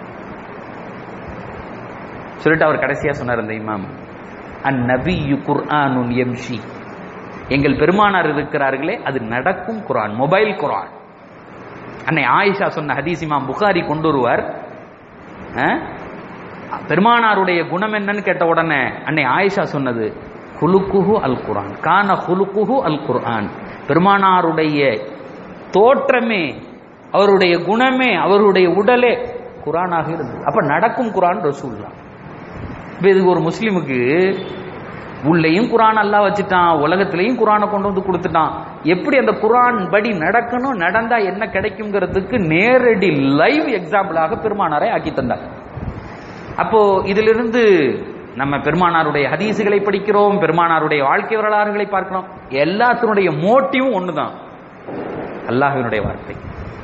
சொல்லிட்டு அவர் கடைசியா சொன்னார் அந்த இமாம் அன் நபியு குர்ஆனுன் எம்ஷி எங்கள் பெருமானார் இருக்கிறார்களே அது நடக்கும் குரான் மொபைல் குரான் அன்னை ஆயிஷா சொன்ன ஹதீஸ் இமாம் புகாரி கொண்டு வருவார் அஹ், பெருமானாருடைய குணம் என்னன்னு கேட்ட உடனே அன்னை ஆயிஷா சொன்னது குலுக்குஹு அல் குரான் கான குலுக்குஹு அல் குர்ஆன் பெருமானாருடைய தோற்றமே அவருடைய குணமே அவருடைய உடலே குரானாக இருந்தது அப்ப நடக்கும் குரான் ரசூல்லா இப்ப இதுக்கு ஒரு முஸ்லிமுக்கு உள்ளேயும் குரான் அல்லாஹ் வச்சுட்டான் உலகத்திலையும் குரானை கொண்டு வந்து கொடுத்துட்டான் எப்படி அந்த குரான் படி நடக்கணும் நடந்தா என்ன கிடைக்குங்கிறதுக்கு நேரடி லைவ் எக்ஸாம்பிளாக பெருமானாரை ஆக்கி தந்தார் அப்போ இதிலிருந்து நம்ம பெருமானாருடைய ஹதீசுகளை படிக்கிறோம் பெருமானாருடைய வாழ்க்கை வரலாறுகளை பார்க்கிறோம் எல்லாத்தினுடைய மோட்டிவும் ஒண்ணுதான் அல்லாஹ்வினுடைய வார்த்தை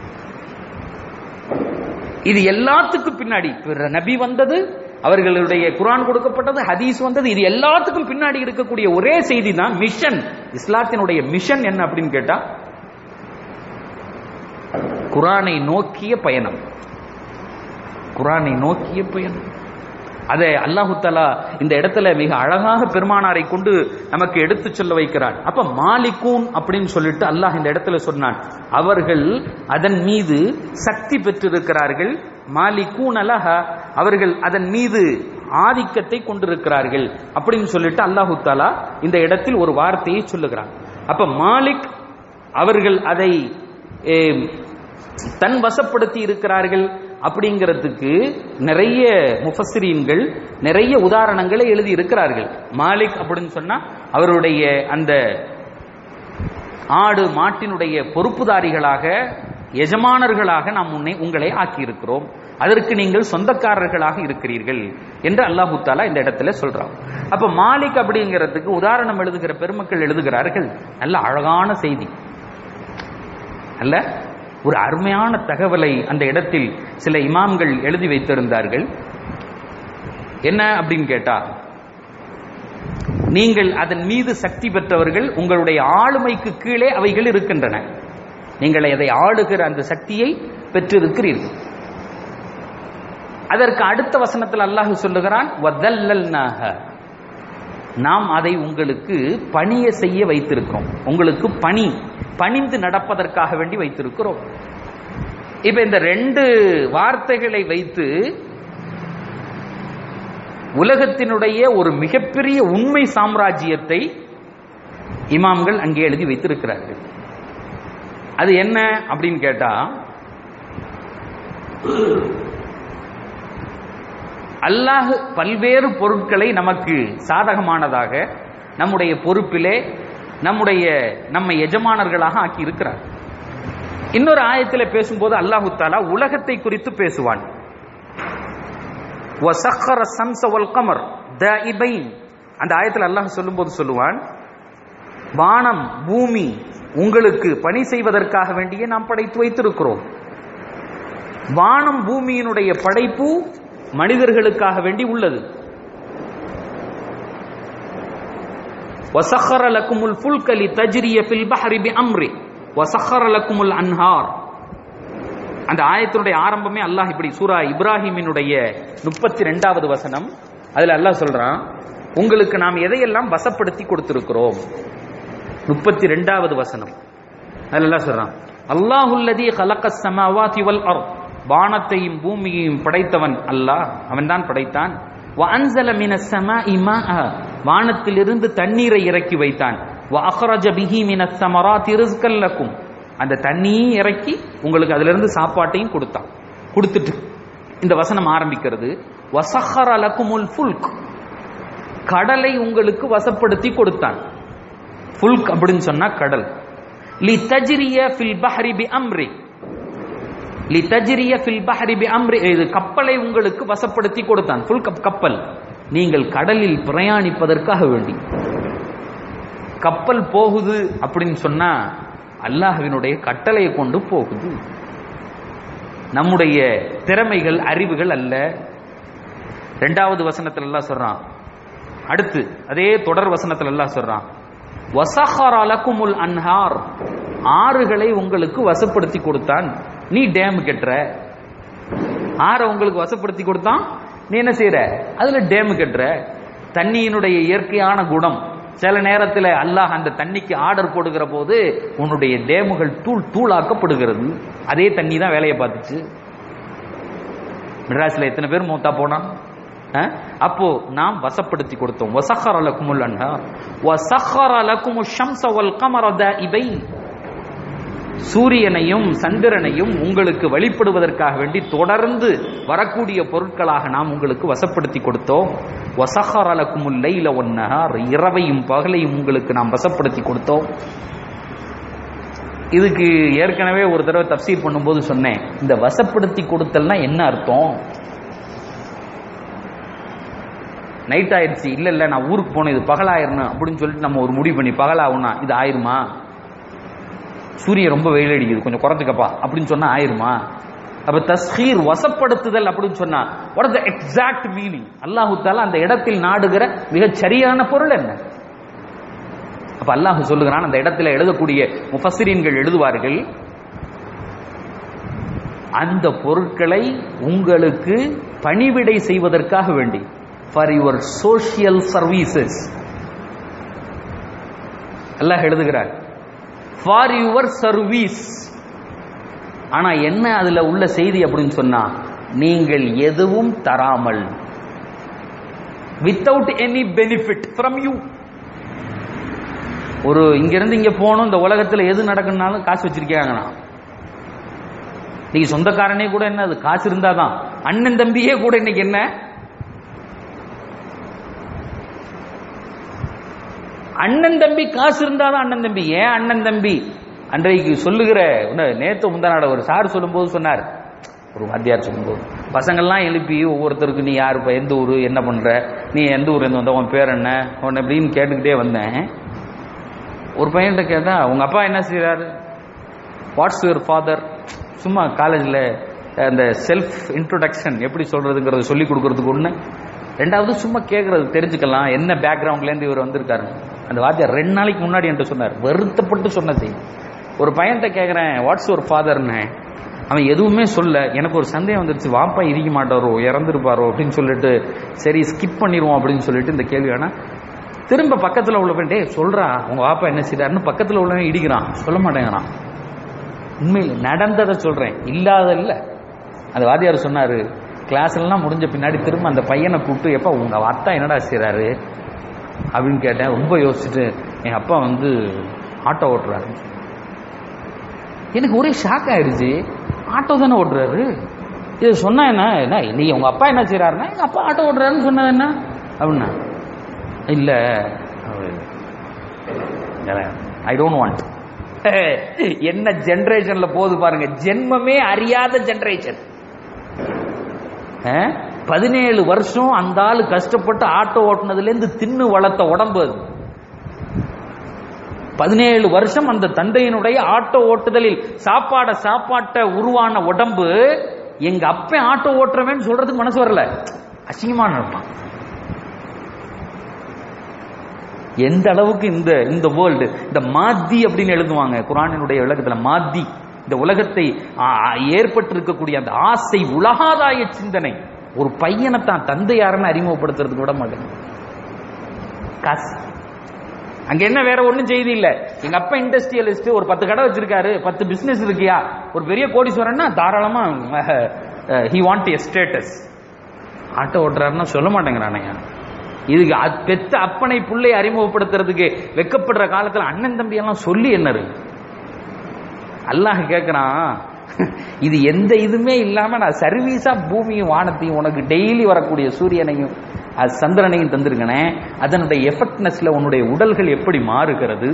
இது எல்லாத்துக்கும் பின்னாடி பிற நபி வந்தது அவர்களுடைய குரான் கொடுக்கப்பட்டது ஹதீஸ் வந்தது இது எல்லாத்துக்கும் பின்னாடி இருக்கக்கூடிய ஒரே செய்தி தான் மிஷன் இஸ்லாத்தினுடைய மிஷன் என்ன அப்படின்னு கேட்டா குரானை நோக்கிய பயணம் குரானை நோக்கிய பயணம் அதை அல்லாஹு தஆலா இந்த இடத்துல மிக அழகாக பெருமானாரை கொண்டு நமக்கு எடுத்து சொல்ல வைக்கிறான் அப்ப மாலிகூன் அப்படின்னு சொல்லிட்டு அல்லாஹ் இந்த இடத்துல சொன்னான் அவர்கள் அதன் மீது சக்தி பெற்றிருக்கிறார்கள் மாலிகூன் அலஹ அவர்கள் அதன் மீது ஆதிக்கத்தை கொண்டிருக்கிறார்கள் அப்படின்னு சொல்லிட்டு அல்லாஹு தாலா இந்த இடத்தில் ஒரு வார்த்தையை சொல்லுகிறான் அப்ப மாலிக் அவர்கள் அதை ஏம், தன் வசப்படுத்தி இருக்கிறார்கள் அப்படிங்கிறதுக்கு நிறைய முஃபஸ்ஸிரீன்கள் நிறைய உதாரணங்களை எழுதி இருக்கிறார்கள் மாலிக் அப்படின்னு சொன்னா அவருடைய அந்த ஆடு மாட்டினுடைய பொறுப்புதாரிகளாக எஜமானர்களாக நாம் உன்னை உங்களை ஆக்கியிருக்கிறோம் அதற்கு நீங்கள் சொந்தக்காரர்களாக இருக்கிறீர்கள் என்று அல்லாஹு தாலா இந்த இடத்துல சொல்றான் அப்ப மாலிக் அப்படிங்கிறதுக்கு உதாரணம் எழுதுகிற பெருமக்கள் எழுதுகிறார்கள் நல்ல அழகான செய்தி அல்ல ஒரு அருமையான தகவலை அந்த இடத்தில் சில இமாம்கள் எழுதி வைத்திருந்தார்கள் என்ன அப்படின்னு கேட்டா நீங்கள் அதன் மீது சக்தி பெற்றவர்கள் உங்களுடைய ஆளுமைக்கு கீழே அவைகள் இருக்கின்றன நீங்கள் அதை ஆளுகிற அந்த சக்தியை பெற்றிருக்கிறீர்கள் அதற்கு அடுத்த வசனத்தில் அல்லாஹ் சொல்லுகிறான் "வதல்லல்நாஹ." நாம் அதை உங்களுக்கு பணிய செய்ய வைத்திருக்கிறோம் உங்களுக்கு பணி பணிந்து நடப்பதற்காக வேண்டி வைத்திருக்கிறோம் இப்ப இந்த ரெண்டு வார்த்தைகளை வைத்து உலகத்தினுடைய ஒரு மிகப்பெரிய உண்மை சாம்ராஜ்யத்தை இமாம்கள் அங்கே எழுதி வைத்திருக்கிறார்கள் அது என்ன அப்படின்னு கேட்டா அல்லாஹ் பல்வேறு பொருட்களை நமக்கு சாதகமானதாக நம்முடைய பொறுப்பிலே நம்முடைய நம்மை எஜமானர்களாக ஆக்கி இருக்கிறார் இன்னொரு ஆயத்தில் பேசும்போது அல்லாஹு தாலா உலகத்தை குறித்து பேசுவான் وَسَخَّرَ الشَّمْسَ وَالْقَمَرَ دَائِبَيْنِ அந்த ஆயத்தில் அல்லாஹ் சொல்லும்போது சொல்லுவான் வானம் பூமி உங்களுக்கு பணி செய்வதற்காக வேண்டியே நாம் படைத்து வைத்திருக்கிறோம் வானம் பூமியினுடைய படைப்பு மனிதர்களுக்காக வேண்டி உள்ளது وَسَخَّرَ لَكُمُ الْفُلْكَ لِتَجْرِيَ فِي الْبَحْرِ بِأَمْرِهِ وَسَخَّرَ لَكُمُ الْأَنْهَارَ அந்த ஆயத்தினுடைய ஆரம்பமே அல்லாஹ் இப்படி சூரா இப்ராஹிமினுடைய முப்பத்தி ரெண்டாவது வசனம் அதுல அல்லாஹ் சொல்றான் உங்களுக்கு நாம் எதையெல்லாம் வசப்படுத்தி கொடுத்திருக்கிறோம் முப்பத்தி ரெண்டாவது வசனம் அதுல அல்லாஹ் சொல்றான் அல்லாஹுல்லதி கலக்க சமாவாதி வல் அர் வானத்தையும் பூமியையும் படைத்தவன் அல்லாஹ் அவன்தான் படைத்தான் وأنزل من السماء ماء வானத்திலிருந்து தண்ணீரை இறக்கி வைத்தான் وأخرج به من الثمرات رزقا لكم அந்த தண்ணியை இறக்கி உங்களுக்கு அதுல இருந்து சாப்பாட்டையும் கொடுத்தான் கொடுத்துட்டு இந்த வசனம் ஆரம்பிக்கிறது வசஹர லக்குமுல் ஃபுல்க் கடலை உங்களுக்கு வசப்படுத்தி கொடுத்தான் ஃபுல்க் அப்படின்னு சொன்னா கடல் லி தஜ்ரிய ஃபில் பஹரி பி அம்ரி லி தஜ்ரிய ஃபில் பஹரி பி அம்ரி இது கப்பலை உங்களுக்கு வசப்படுத்தி கொடுத்தான் ஃபுல் கப் கப்பல் நீங்கள் கடலில் பிரயாணிப்பதற்காக வேண்டி கப்பல் போகுது அப்படின்னு சொன்னா அல்லாஹ்வினுடைய கட்டளையை கொண்டு போகுது நம்முடைய திறமைகள் அறிவுகள் அல்ல ரெண்டாவது வசனத்துல எல்லாம் சொல்றான் அடுத்து அதே தொடர் வசனத்துல எல்லாம் சொல்றான் வசஹர் அலக்குமுல் அன்ஹார் ஆறுகளை உங்களுக்கு வசப்படுத்தி கொடுத்தான் நீ டேம் கட்டுற ஆறை உங்களுக்கு வசப்படுத்தி கொடுத்தான் நீ என்ன செய்யற அதுல டேம் கட்டுற தண்ணியினுடைய இயற்கையான குணம் சில நேரத்தில் அல்லாஹ் அந்த தண்ணிக்கு ஆர்டர் போடுகிற போது உன்னுடைய டேமுகள் தூள் தூளாக்கப்படுகிறது அதே தண்ணி தான் வேலையை பார்த்துச்சு மெட்ராஸ்ல எத்தனை பேர் மூத்தா போனான் அஹ்? அப்போ நாம் வசப்படுத்தி கொடுத்தோம் வசஹர லக்குமுல் அன்ஹார் வசஹர லக்குமு ஷம்ஸ வல் கமர தாயிபைன் சூரியனையும் சந்திரனையும் உங்களுக்கு வழிபடுவதற்காக வேண்டி தொடர்ந்து வரக்கூடிய பொருட்களாக நாம் உங்களுக்கு வசப்படுத்தி கொடுத்தோம் வசஹர லக்குமுல் லைல ஒன்னஹார் இரவையும் பகலையும் உங்களுக்கு நாம் வசப்படுத்தி கொடுத்தோம் இதுக்கு ஏற்கனவே ஒரு தடவை தப்சீர் பண்ணும்போது சொன்னேன் இந்த வசப்படுத்தி கொடுத்தல்னா என்ன அர்த்தம் நைட் ஆயிடுச்சு இல்ல இல்ல நான் ஊருக்கு போனேன் இது பகலாயிரணும் அப்படின்னு சொல்லிட்டு நம்ம ஒரு முடிவு பண்ணி பகலாகும்னா இது ஆயிருமா சூரியன் ரொம்ப வெயில் அடிக்குது கொஞ்சம் குறைச்சுக்கப்பா அப்படின்னு சொன்னா ஆயிருமா அப்ப தஸ்ஹீர் வசப்படுத்துதல் அப்படின்னு சொன்னா what is the exact meaning அல்லாஹு தாலா அந்த இடத்தில் நாடுகிற மிகச் சரியான பொருள் என்ன அப்ப அல்லாஹ் சொல்லுகிறான் அந்த இடத்துல எழுதக்கூடிய முஃபஸ்ஸிரீன்கள் எழுதுவார்கள் அந்த பொருட்களை உங்களுக்கு பணிவிடை செய்வதற்காக வேண்டி ஃபார் யுவர் சோஷியல் சர்வீசஸ் அல்லாஹ் எழுதுகிறார் ஃபார் யுவர் சர்வீஸ் ஆனா என்ன அதுல உள்ள செய்தி அப்படின்னு சொன்னா நீங்கள் எதுவும் தராமல் without any benefit from you ஒரு இங்க இருந்து இங்க போகணும் இந்த உலகத்துல எது நடக்குனாலும் காசு வச்சிருக்காங்கண்ணா நீங்க சொந்தக்காரனே கூட என்ன அது காசு இருந்தாதான் அண்ணன் தம்பியே கூட இன்னைக்கு என்ன அண்ணன் தம்பி காசு இருந்தாதான் அண்ணன் தம்பி ஏன் அண்ணன் தம்பி அன்றைக்கு சொல்லுகிற என்ன, நேத்து முந்தானாட ஒரு சார் சொல்லும்போது சொன்னார் ஒரு வாத்தியார் சொல்லும்போது பசங்கள்லாம் எழுப்பி ஒவ்வொருத்தருக்கு நீ யாருப்பா எந்த ஊர் என்ன பண்ற நீ எந்த ஊர் இருந்து வந்த உன் பேர் என்ன உன் எப்படின்னு கேட்டுக்கிட்டே வந்தேன் ஒரு பையன்கிட்ட கேட்டா உங்க அப்பா என்ன செய்றாரு வாட்ஸ் யுவர் ஃபாதர் சும்மா காலேஜில் அந்த செல்ஃப் இன்ட்ரோடக்ஷன் எப்படி சொல்றதுங்கிறத சொல்லி கொடுக்கறதுக்கு ஒன்று ரெண்டாவது சும்மா கேட்கறது தெரிஞ்சுக்கலாம் என்ன பேக்ரவுண்ட்லேருந்து இவர் வந்திருக்காரு அந்த வாத்தியார் ரெண்டு நாளைக்கு முன்னாடி என்கிட்ட சொன்னார் வருத்தப்பட்டு சொன்ன செய்தி ஒரு பையன்கிட்ட கேட்குறேன் வாட்ஸ் யுவர் ஃபாதர்னு அவன் எதுவுமே சொல்ல எனக்கு ஒரு சந்தேகம் வந்துருச்சு வாப்பா இருக்க மாட்டாரோ இறந்துருப்பாரோ அப்படின்னு சொல்லிட்டு சரி ஸ்கிப் பண்ணிடுவோம் அப்படின்னு சொல்லிட்டு இந்த கேள்வி வேணா திரும்ப பக்கத்தில் உள்ள பையன் டேய் சொல்றா உங்க வாப்பா என்ன செய்றாருன்னு பக்கத்தில் உள்ளவன் இடிக்கிறான் சொல்ல மாட்டேங்கிறான் உண்மையில் நடந்ததை சொல்றேன் இல்லாத இல்ல அந்த வாத்தியார் சொன்னாரு கிளாஸ் எல்லாம் முடிஞ்ச பின்னாடி திரும்ப அந்த பையனை கூப்பிட்டு எப்ப உங்க அத்தா என்னடா செய்றாரு அப்படின்னு கேட்டேன் ரொம்ப யோசிச்சுட்டு என் அப்பா வந்து ஆட்டோ ஓட்டுறாரு எனக்கு ஒரே ஷாக் ஆயிடுச்சு ஆட்டோ தானே ஓட்டுறாரு இது சொன்னா என்ன என்ன நீ உங்க அப்பா என்ன செய்யறாருன்னா எங்க அப்பா ஆட்டோ ஓட்டுறாருன்னு சொன்னது என்ன அப்படின்னா இல்ல ஐ டோன்ட் வாண்ட் என்ன ஜெனரேஷன்ல போகுது பாருங்க ஜென்மமே அறியாத ஜெனரேஷன் பதினேழு வருஷம் அந்த ஆளு கஷ்டப்பட்டு ஆட்டோ ஓட்டுனதுல இருந்து தின்னு வளர்த்த உடம்பு அது பதினேழு வருஷம் அந்த தந்தையினுடைய ஆட்டோ ஓட்டுதலில் சாப்பாட சாப்பாட்ட உருவான உடம்பு எங்க அப்பன் ஆட்டோ ஓட்டுறவன் சொல்றதுக்கு மனசு வரல அசிங்கமான இருப்பான் எந்த அளவுக்கு இந்த இந்த வேர்ல்டு இந்த மாத்தி அப்படின்னு எழுதுவாங்க குரானினுடைய விளக்கத்துல மாத்தி இந்த உலகத்தை ஆ, ஆ, ஏற்பட்டிருக்கக்கூடிய அந்த ஆசை உலகாதாய சிந்தனை ஒரு பையனை தான் தந்தை யாருன்னு அறிமுகப்படுத்துறதுக்கு விட மாட்டேன் காசு அங்க என்ன வேற ஒண்ணும் செய்தி இல்ல எங்க அப்பா இண்டஸ்ட்ரியலிஸ்ட் ஒரு பத்து கடை வச்சிருக்காரு பத்து பிசினஸ் இருக்கியா ஒரு பெரிய கோடீஸ்வரன்னா தாராளமா he want a status auto ஓட்டுறாருன்னா சொல்ல மாட்டேங்கிறானையா இதுக்கு அ- பெத்த அப்பனை புள்ளை அறிமுகப்படுத்துறதுக்கு வெக்கப்படுற காலத்துல அண்ணன் தம்பி எல்லாம் சொல்லி என்ன இருக்கு அல்லாஹ் கேட்கிறான் இது எந்த இதுமே இல்லாம நான் சர்வீஸா பூமியும் வானத்தையும் உனக்கு டெய்லி வரக்கூடிய சூரியனையும் அது சந்திரனையும் தந்திருக்கனே அதனுடைய எஃபெக்ட்னஸ்ல உன்னுடைய உடல்கள் எப்படி மாறுகிறது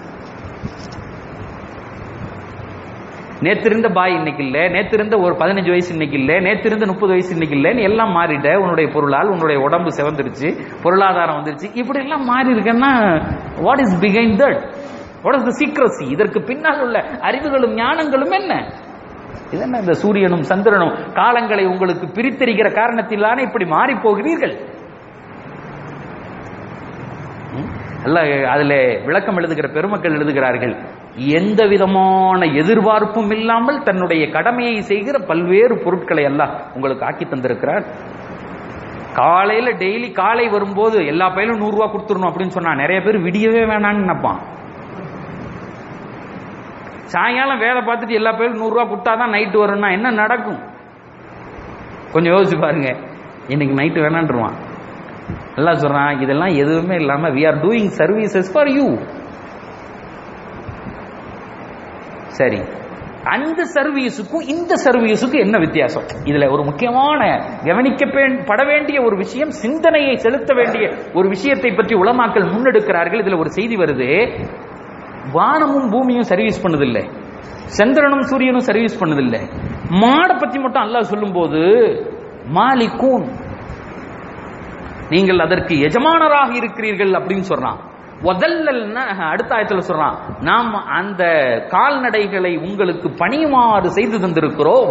நேத்திருந்த பாய் இன்னைக்கு இல்ல நேத்திருந்த ஒரு பதினஞ்சு வயசு இன்னைக்கு இல்ல நேத்திருந்த முப்பது வயசு இன்னைக்கு இல்ல நீ எல்லாம் மாறிட்ட உன்னுடைய பொருளால் உன்னுடைய உடம்பு செவந்துருச்சு பொருளாதாரம் வந்துருச்சு இப்படி எல்லாம் மாறி இருக்கன்னா what is behind that what is the secrecy இதற்கு பின்னால் உள்ள அறிவுகளும் ஞானங்களும் என்ன இது என்ன இந்த சூரியனும் சந்திரனும் காலங்களை உங்களுக்கு பிரித்தறிகிற காரணத்திலான இப்படி மாறி போகிறீர்கள் ம்? அல்ல அதுல விளக்கம் எழுதுகிற பெருமக்கள் எழுதுகிறார்கள் எந்த விதமான எதிர்பார்ப்பும் இல்லாமல் தன்னுடைய கடமையை செய்கிற பல்வேறு பொருட்களை எல்லாம் உங்களுக்கு ஆக்கி தந்திருக்கிறார் காலையில டெய்லி காலை வரும்போது எல்லா பையிலும் நூறு ரூபாய் கொடுத்துடணும் அப்படின்னு சொன்னா நிறைய பேர் விடியவே வேணாம்னு நினைப்பான் சாயங்காலம் வேலை பார்த்துட்டு எல்லா பேரும் நூறு ரூபாய் கொடுத்தாதான் நைட்டு வரும்னா என்ன நடக்கும் கொஞ்சம் யோசிச்சு பாருங்க இன்னைக்கு நைட்டு வேணான்றுவான் எல்லாம் சொல்றான் இதெல்லாம் எதுவுமே இல்லாம we are doing services for you சரி அந்த சர்வீஸுக்கும் இந்த சர்வீஸுக்கும் என்ன வித்தியாசம் இதுல ஒரு முக்கியமான கவனிக்க பே- பட வேண்டிய ஒரு விஷயம் சிந்தனையை செலுத்த வேண்டிய ஒரு விஷயத்தை பற்றி உலமாக்கள் முன்னெடுக்கிறார்கள் இதுல ஒரு செய்தி வருது வானமும் பூமியும் சர்வீஸ் பண்ணதில்லை சந்திரனும் சூரியனும் சர்வீஸ் பண்ணதில்லை மாடை பத்தி மட்டும் அல்லாஹ் சொல்லும்போது மாலிகூன் நீங்கள் அதற்கு எஜமானராக இருக்கிறீர்கள் அப்படின்னு சொல்றான் முதல்லல்னா அடுத்த ஆயத்துல சொல்றான் நாம் அந்த கால்நடைகளை உங்களுக்கு பணியுமாறு செய்து தந்திருக்கிறோம்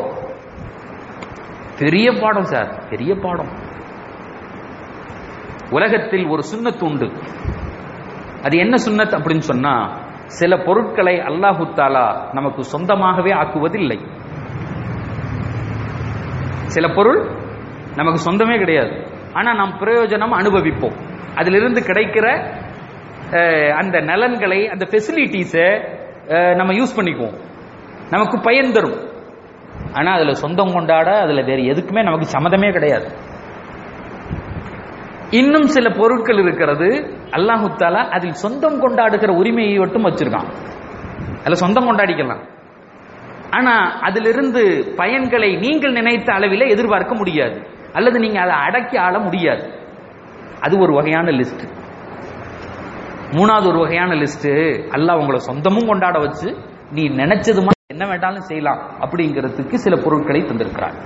பெரிய பாடம் சார் பெரிய பாடம் உலகத்தில் ஒரு சுன்னத்து உண்டு அது என்ன சுன்னத் அப்படின்னு சொன்னா சில பொருட்களை அல்லாஹு தாலா நமக்கு சொந்தமாகவே ஆக்குவதில்லை சில பொருள் நமக்கு சொந்தமே கிடையாது ஆனா நாம் பிரயோஜனம் அனுபவிப்போம் அதிலிருந்து கிடைக்கிற அஹ், அந்த நலன்களை அந்த ஃபெசிலிட்டிஸை நம்ம யூஸ் பண்ணிக்குவோம் நமக்கு பயன் தரும் ஆனா அதுல சொந்தம் கொண்டாட அதுல வேற எதுக்குமே நமக்கு சம்மதமே கிடையாது இன்னும் சில பொருட்கள் இருக்கிறது அல்லாஹு தாலா அதில் சொந்தம் கொண்டாடுகிற உரிமையை மட்டும் வச்சிருக்கான் அதுல சொந்தம் கொண்டாடிக்கலாம் ஆனா அதிலிருந்து பயன்களை நீங்கள் நினைத்த அளவில் எதிர்பார்க்க முடியாது அல்லது நீங்க அதை அடக்கி ஆள முடியாது அது ஒரு வகையான லிஸ்ட் மூணாவது ஒரு வகையான லிஸ்ட் அல்லாஹ் உங்களை சொந்தமும் கொண்டாட வச்சு நீ நினைச்சது மாதிரி என்ன வேண்டாலும் செய்யலாம் அப்படிங்கிறதுக்கு சில பொருட்களை தந்திருக்கிறார்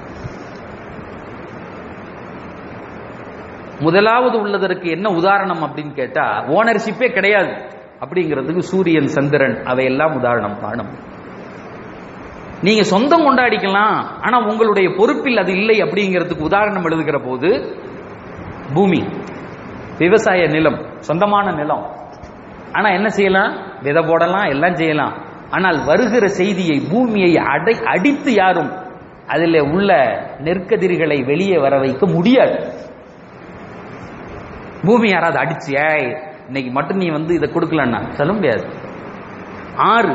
முதலாவது உள்ளதற்கு என்ன உதாரணம் அப்படின்னு கேட்டா ஓனர்ஷிப்பே கிடையாது அப்படிங்கிறதுக்கு சூரியன் சந்திரன் அவையெல்லாம் உதாரணம் காணும் நீங்க சொந்தம் கொண்டாடிக்கலாம் ஆனா உங்களுடைய பொறுப்பில் அது இல்லை அப்படிங்கிறதுக்கு உதாரணம் எழுதுகிற போது பூமி விவசாய நிலம் சொந்தமான நிலம் ஆனா என்ன செய்யலாம் விதை போடலாம் எல்லாம் செய்யலாம் ஆனால் வருகிற செய்தியை பூமியை அடை அடித்து யாரும் அதில் உள்ள நெற்கதிர்களை வெளியே வர வைக்க முடியாது பூமி யாராவது அடிச்சு ஏய் இன்னைக்கு மட்டும் நீ வந்து இதை கொடுக்கலன்னா சொல்ல முடியாது ஆறு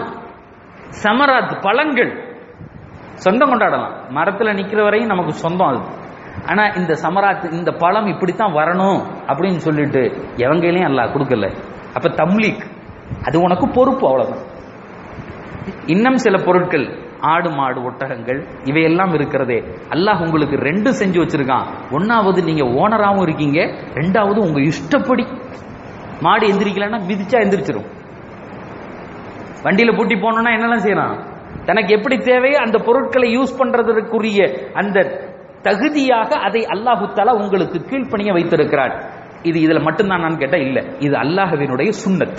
சமராத் பழங்கள் சொந்தம் கொண்டாடலாம் மரத்துல நிக்கிற வரையும் நமக்கு சொந்தம் அது ஆனா இந்த சமராத் இந்த பழம் இப்படித்தான் வரணும் அப்படின்னு சொல்லிட்டு எவங்கையிலையும் அல்லாஹ் கொடுக்கல அப்ப தம்லீக் அது உனக்கு பொறுப்பு அவ்வளவுதான் இன்னும் சில பொருட்கள் ஆடு மாடு ஒட்டகங்கள் இவையெல்லாம் இருக்கிறதே அல்லாஹ் உங்களுக்கு ரெண்டு செஞ்சு வச்சிருக்கான் ஒன்னாவது நீங்க ஓனராகவும் இருக்கீங்க ரெண்டாவது உங்க இஷ்டப்படி மாடு எந்திரிக்கலன்னா மிதிச்சா எந்திரிச்சிரும் வண்டியில பூட்டி போனோம்னா என்னெல்லாம் செய்யலாம் தனக்கு எப்படி தேவையோ அந்த பொருட்களை யூஸ் பண்றதற்குரிய அந்த தகுதியாக அதை அல்லாஹு தாலா உங்களுக்கு கீழ்ப்பணிய வைத்திருக்கிறார் இது இதுல மட்டும்தான் நான் கேட்டா இல்ல இது அல்லாஹ்வினுடைய சுன்னத்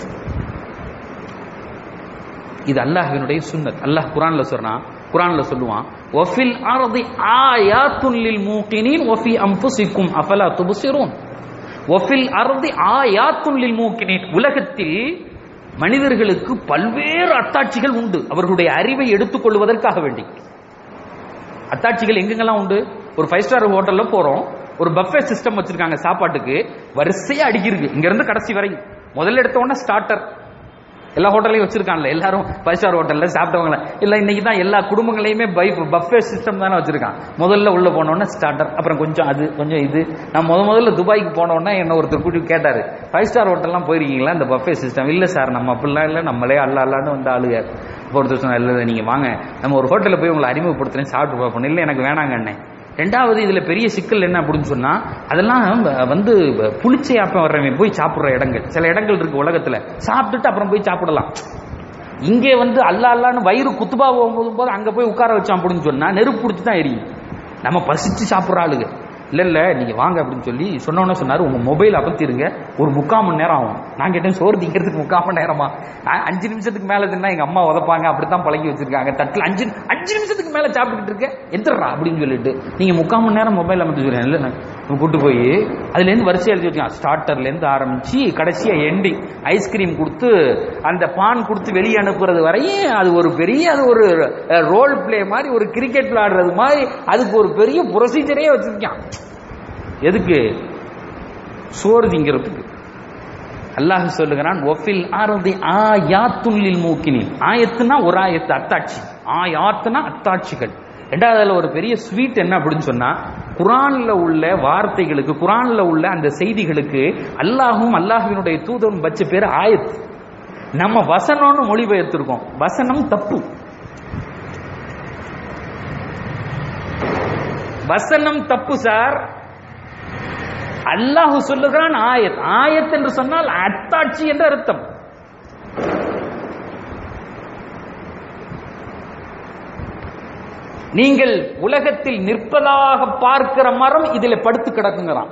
இது அல்லாஹ்வினுடைய சுன்னத் அல்லாஹ் குரான்ல சொல்றான் குரான்ல சொல்லுவான் வஃபில் அர்தி ஆயாத்துன் லில் மூகினின் வஃபி அன்ஃபுசிக்கும் அஃபலா துப்சிரூன் வஃபில் அர்தி ஆயாத்துன் லில் மூகினின் உலகத்தில் மனிதர்களுக்கு பல்வேறு அத்தாட்சிகள் உண்டு அவர்களுடைய அறிவை எடுத்துக்கொள்வதற்காக வேண்டி அத்தாட்சிகள் எங்கெங்கெல்லாம் உண்டு ஒரு ஃபைவ் ஸ்டார் ஹோட்டல்ல போறோம் ஒரு பஃபே சிஸ்டம் வச்சிருக்காங்க சாப்பாட்டுக்கு வரிசையா அடிக்கிருக்கு இங்க இருந்து கடைசி வரை முதல்ல எடுத்த உடனே ஸ்டார்டர் எல்லா ஹோட்டலையும் வச்சிருக்கான்ல எல்லாரும் ஃபைவ் ஸ்டார் ஹோட்டல்ல சாப்பிட்டவங்கள இல்ல இன்னைக்கு தான் எல்லா குடும்பங்களையுமே பை பஃபே சிஸ்டம் தானே வச்சிருக்கான் முதல்ல உள்ள போனோடனே ஸ்டார்டர் அப்புறம் கொஞ்சம் அது கொஞ்சம் இது நான் முத முதல்ல துபாய்க்கு போனோடனே என்ன ஒருத்தர் கூட்டி கேட்டாரு ஃபைவ் ஸ்டார் ஹோட்டல்லாம் போயிருக்கீங்களா இந்த பஃபே சிஸ்டம் இல்ல சார் நம்ம அப்படிலாம் இல்ல நம்மளே அல்ல அல்லான்னு வந்து ஆளுங்க இப்போ ஒருத்தர் சொன்னா இல்ல நீங்க வாங்க நம்ம ஒரு ஹோட்டல்ல போய் உங்களை அறிமுகப்படுத்துறேன் சாப்பிட்டு பார்ப்போம் இல்ல எனக்கு வேணாங்க அண்ணன் ரெண்டாவது இதுல பெரிய சிக்கல் என்ன அப்படின்னு சொன்னா அதெல்லாம் வ- வந்து வ- புளிச்சையாப்பம் வர்றவன் போய் சாப்பிடுற இடங்கள் சில இடங்கள் இருக்கு உலகத்துல சாப்பிட்டுட்டு அப்புறம் போய் சாப்பிடலாம் இங்கே வந்து அல்லா அல்லான்னு வயிறு குத்துபா போகும்போது போது அங்க போய் உட்கார வச்சான் அப்படின்னு சொன்னா நெருப்பு பிடிச்சி தான் எரியும் நம்ம பசிச்சு சாப்பிடுற ஆளுங்க இல்ல இல்ல நீங்க வாங்க அப்படின்னு சொல்லி சொன்னோன்னு சொன்னாரு உங்க மொபைல் அபத்திருங்க ஒரு முக்கால் மணி நேரம் ஆகும் நான் கேட்டேன் சோறு திங்கிறதுக்கு முக்கால் மணி நேரமா அ- அஞ்சு நிமிஷத்துக்கு மேல தின்னா எங்க அம்மா உதப்பாங்க அப்படித்தான் பழக்கி வச்சிருக்காங்க தட்டுல அஞ்சு அஞ்சு நிமிஷத்துக்கு மேல சாப்பிட்டுட்டு இருக்க எந்திரா அப்படின்னு சொல்லிட்டு நீங்க முக்கால் மணி நேரம் மொபைல் அமைச்சு சொல்றேன் இல்ல நான் கூட்டு போய் அதுல இருந்து வரிசை எழுதி வச்சுக்கான் ஸ்டார்டர்ல இருந்து ஆரம்பிச்சு கடைசியா எண்டிங் ஐஸ்கிரீம் கொடுத்து அந்த பான் கொடுத்து வெளியே அனுப்புறது வரையும் அது ஒரு பெரிய அது ஒரு ரோல் பிளே மாதிரி ஒரு கிரிக்கெட் விளையாடுறது மாதிரி அதுக்கு ஒரு பெரிய ப்ரொசீஜரே வச்சிருக்கான் எதுக்கு சோறு திங்கிறதுக்கு அல்லாஹ் சொல்லுகிறான் ஒஃபில் ஆரதி ஆயாத்துல்லில் மூக்கினில் ஆயத்துனா ஒரு ஆயத்து அத்தாட்சி ஆயாத்துனா அத்தாட்சிகள் ரெண்டாவது அதுல ஒரு பெரிய ஸ்வீட் என்ன அப்படின்னு சொன்னா குரான்ல உள்ள வார்த்தைகளுக்கு குரான்ல உள்ள அந்த செய்திகளுக்கு அல்லாஹும் அல்லாஹ்வினுடைய தூதரும் வச்ச பேர் ஆயத் நம்ம வசனம்னு மொழிபெயர்த்திருக்கோம் வசனம் தப்பு வசனம் தப்பு சார் அல்லாஹ் சொல்லுகிறான் ஆயத் ஆயத் என்று சொன்னால் அத்தாட்சி என்ற அர்த்தம் நீங்கள் உலகத்தில் நிற்பதாக பார்க்கிற மரம் இதில் படுத்து கிடக்குங்கிறான்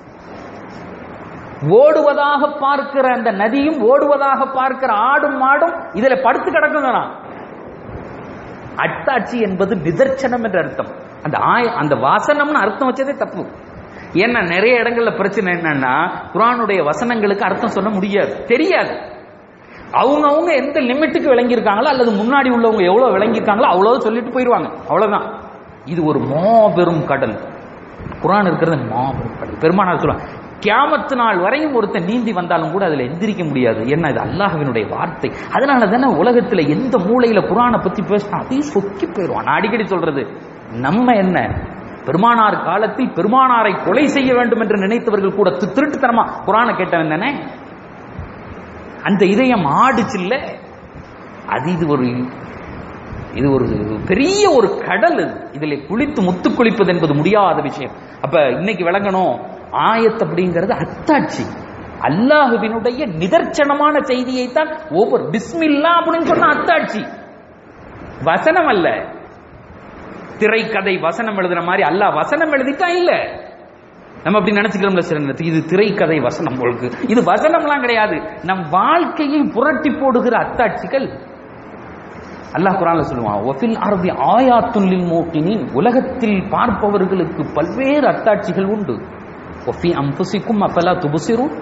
ஓடுவதாக பார்க்கிற அந்த நதியும் ஓடுவதாக பார்க்கிற ஆடும் மாடும் இதுல படுத்து கிடக்குங்கிறான் அத்தாட்சி என்பது நிதர்சனம் என்ற அர்த்தம் அந்த ஆய அந்த வாசனம்னு அர்த்தம் வச்சதே தப்பு ஏன்னா நிறைய இடங்கள்ல பிரச்சனை என்னன்னா குரானுடைய வசனங்களுக்கு அர்த்தம் சொல்ல முடியாது தெரியாது அவங்க அவங்க எந்த லிமிட்டுக்கு விளங்கியிருக்காங்களோ அல்லது முன்னாடி உள்ளவங்க எவ்வளவு விளங்கியிருக்காங்களோ அவ்வளவு சொல்லிட்டு போயிடுவாங்க அவ்வளவுதான் இது ஒரு மாபெரும் கடல் குரான் இருக்கிறது மாபெரும் கடல் பெருமானார் சொல்லுவாங்க கியாமத்து நாள் வரையும் ஒருத்தன் நீந்தி வந்தாலும் கூட அதுல எந்திரிக்க முடியாது என்ன இது அல்லாஹ்வினுடைய வார்த்தை அதனால தானே உலகத்துல எந்த மூலையில குரானை பத்தி பேசினா அதையும் சொக்கி போயிடுவான் நான் அடிக்கடி சொல்றது நம்ம என்ன பெருமானார் காலத்தில் பெருமானாரை கொலை செய்ய வேண்டும் என்று நினைத்தவர்கள் கூட தி- திருட்டுத்தனமா குரானை கேட்டவன் தானே அந்த இதயம் ஆடுச்சுல்ல அது இது ஒரு இது ஒரு பெரிய ஒரு கடல் இது இதில் குளித்து முத்து குளிப்பது என்பது முடியாத விஷயம் அப்ப இன்னைக்கு விளங்கணும் ஆயத் அப்படிங்கிறது அத்தாட்சி அல்லாஹுவினுடைய நிதர்சனமான செய்தியைத்தான் ஒவ்வொரு பிஸ்மில்லா அப்படின்னு சொன்ன அத்தாட்சி வசனம் அல்ல திரைக்கதை வசனம் எழுதுற மாதிரி அல்லாஹ் வசனம் எழுதிட்டா இல்ல நம்ம அப்படி நினைச்சுக்கிறோம்ல சில நேரத்துக்கு இது திரைக்கதை வசனம் உங்களுக்கு இது வசனம்லாம் கிடையாது நம் வாழ்க்கையை புரட்டி போடுகிற அத்தாட்சிகள் அல்லாஹ் குரான்ல சொல்லுவான் ஒஃபில் அரபி ஆயாத்துல்லில் மூக்கினின் உலகத்தில் பார்ப்பவர்களுக்கு பல்வேறு அத்தாட்சிகள் உண்டு ஒஃபி அம்புசிக்கும் அப்பலா துபுசிரும்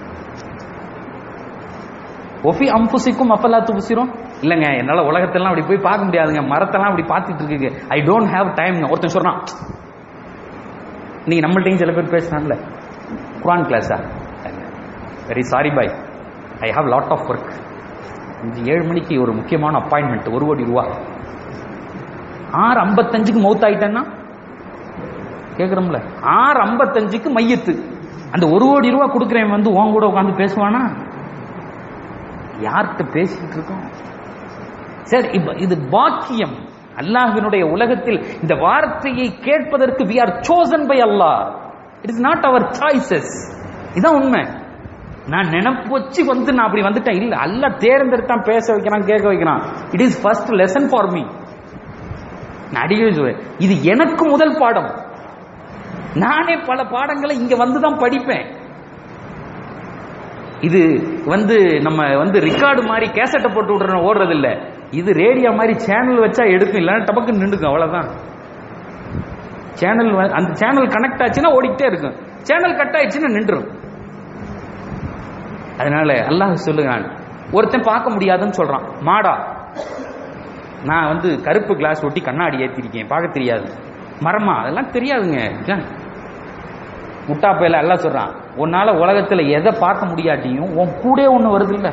ஒஃபி அம்புசிக்கும் அப்பலா துபுசிரும் இல்லைங்க என்னால உலகத்தெல்லாம் அப்படி போய் பார்க்க முடியாதுங்க மரத்தெல்லாம் அப்படி பார்த்துட்டு இருக்குங்க ஐ டோன்ட் ஹேவ் டைம் ஒருத்தன் சொல்றான் நீங்க நம்மள்ட்டையும் சில பேர் பேசுனாங்கல்ல குரான் கிளாஸா வெரி சாரி பாய் I have lot of work அஞ்சு ஏழு மணிக்கு ஒரு முக்கியமான அப்பாயின்மெண்ட் ஒரு கோடி ரூபா ஆறு ஐம்பத்தஞ்சுக்கு மவுத் ஆயிட்டேன்னா கேட்குறோம்ல ஆறு ஐம்பத்தஞ்சுக்கு மையத்து அந்த ஒரு கோடி ரூபா கொடுக்குறேன் வந்து உன் கூட உட்காந்து பேசுவானா யார்கிட்ட பேசிக்கிட்டு இருக்கோம் சரி இப்ப இது பாக்கியம் அல்லாஹ்வினுடைய உலகத்தில் இந்த வார்த்தையை கேட்பதற்கு we are chosen by Allah it is not our choices இதான் உண்மை நான் நினைப்பு வச்சு வந்து நான் அப்படி வந்துட்டேன் இல்ல அல்ல தேர்ந்தெடுத்தான் பேச வைக்கிறான் கேட்க வைக்கிறான் it is first lesson for me நான் அடிக்கடி சொல்றேன் இது எனக்கு முதல் பாடம் நானே பல பாடங்களை இங்க வந்து தான் படிப்பேன் இது வந்து நம்ம வந்து ரெக்கார்டு மாதிரி கேசட்டை போட்டு விடுற ஓடுறது இல்ல இது ரேடியோ மாதிரி சேனல் வச்சா எடுக்கும் இல்லைன்னா டபக்கு நின்றுக்கும் அவ்வளவுதான் சேனல் அந்த சேனல் கனெக்ட் ஆச்சுன்னா ஓடிக்கிட்டே இருக்கும் சேனல் கட் ஆயிடுச்சுன்னா நின்றுரும் அதனால அல்லாஹ் சொல்லுகிறான் ஒருத்தன் பார்க்க முடியாதுன்னு சொல்றான் மாடா நான் வந்து கருப்பு கிளாஸ் ஒட்டி கண்ணாடி ஏத்திருக்கேன் பார்க்க தெரியாது மரமா அதெல்லாம் தெரியாதுங்க ஏன்? முட்டா பையில எல்லாம் சொல்றான் உன்னால உலகத்துல எதை பார்க்க முடியாட்டியும் உன் கூட ஒண்ணு வருது இல்ல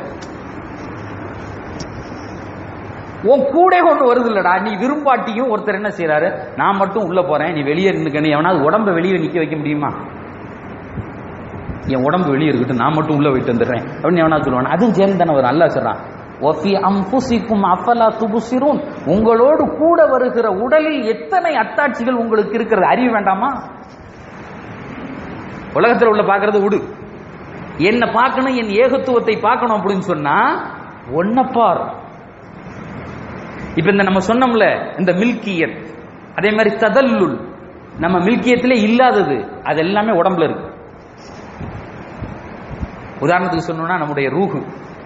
உன் கூட ஒண்ணு வருது இல்லடா நீ விரும்பாட்டியும் ஒருத்தர் என்ன செய்யறாரு நான் மட்டும் உள்ள போறேன் நீ வெளியே நின்னுக்கணும் எவனாவது உடம்ப வெளியே நிக்க வைக்க முடியுமா என் உடம்பு வெளியே இருக்கட்டும் நான் மட்டும் உள்ள போயிட்டு வந்துடுறேன் அப்படின்னு எவனா சொல்லுவான் அதுவும் சேர்ந்து தானே வரும் அல்லா சொல்றான் ஒஃபி அம்புசிக்கும் அஃபலா துபுசிரும் உங்களோடு கூட வருகிற உடலில் எத்தனை அத்தாட்சிகள் உங்களுக்கு இருக்கிறது அறிவு வேண்டாமா உலகத்தில் உள்ள பார்க்கறது விடு என்ன பார்க்கணும் என் ஏகத்துவத்தை பார்க்கணும் அப்படின்னு சொன்னா ஒன்ன பார் இப்ப இந்த நம்ம சொன்னோம்ல இந்த மில்கியத் அதே மாதிரி ததல்லுல் நம்ம மில்கியத்திலே இல்லாதது அது எல்லாமே உடம்புல இருக்கு உதாரணத்துக்கு சொன்னோம்னா நம்முடைய ரூஹு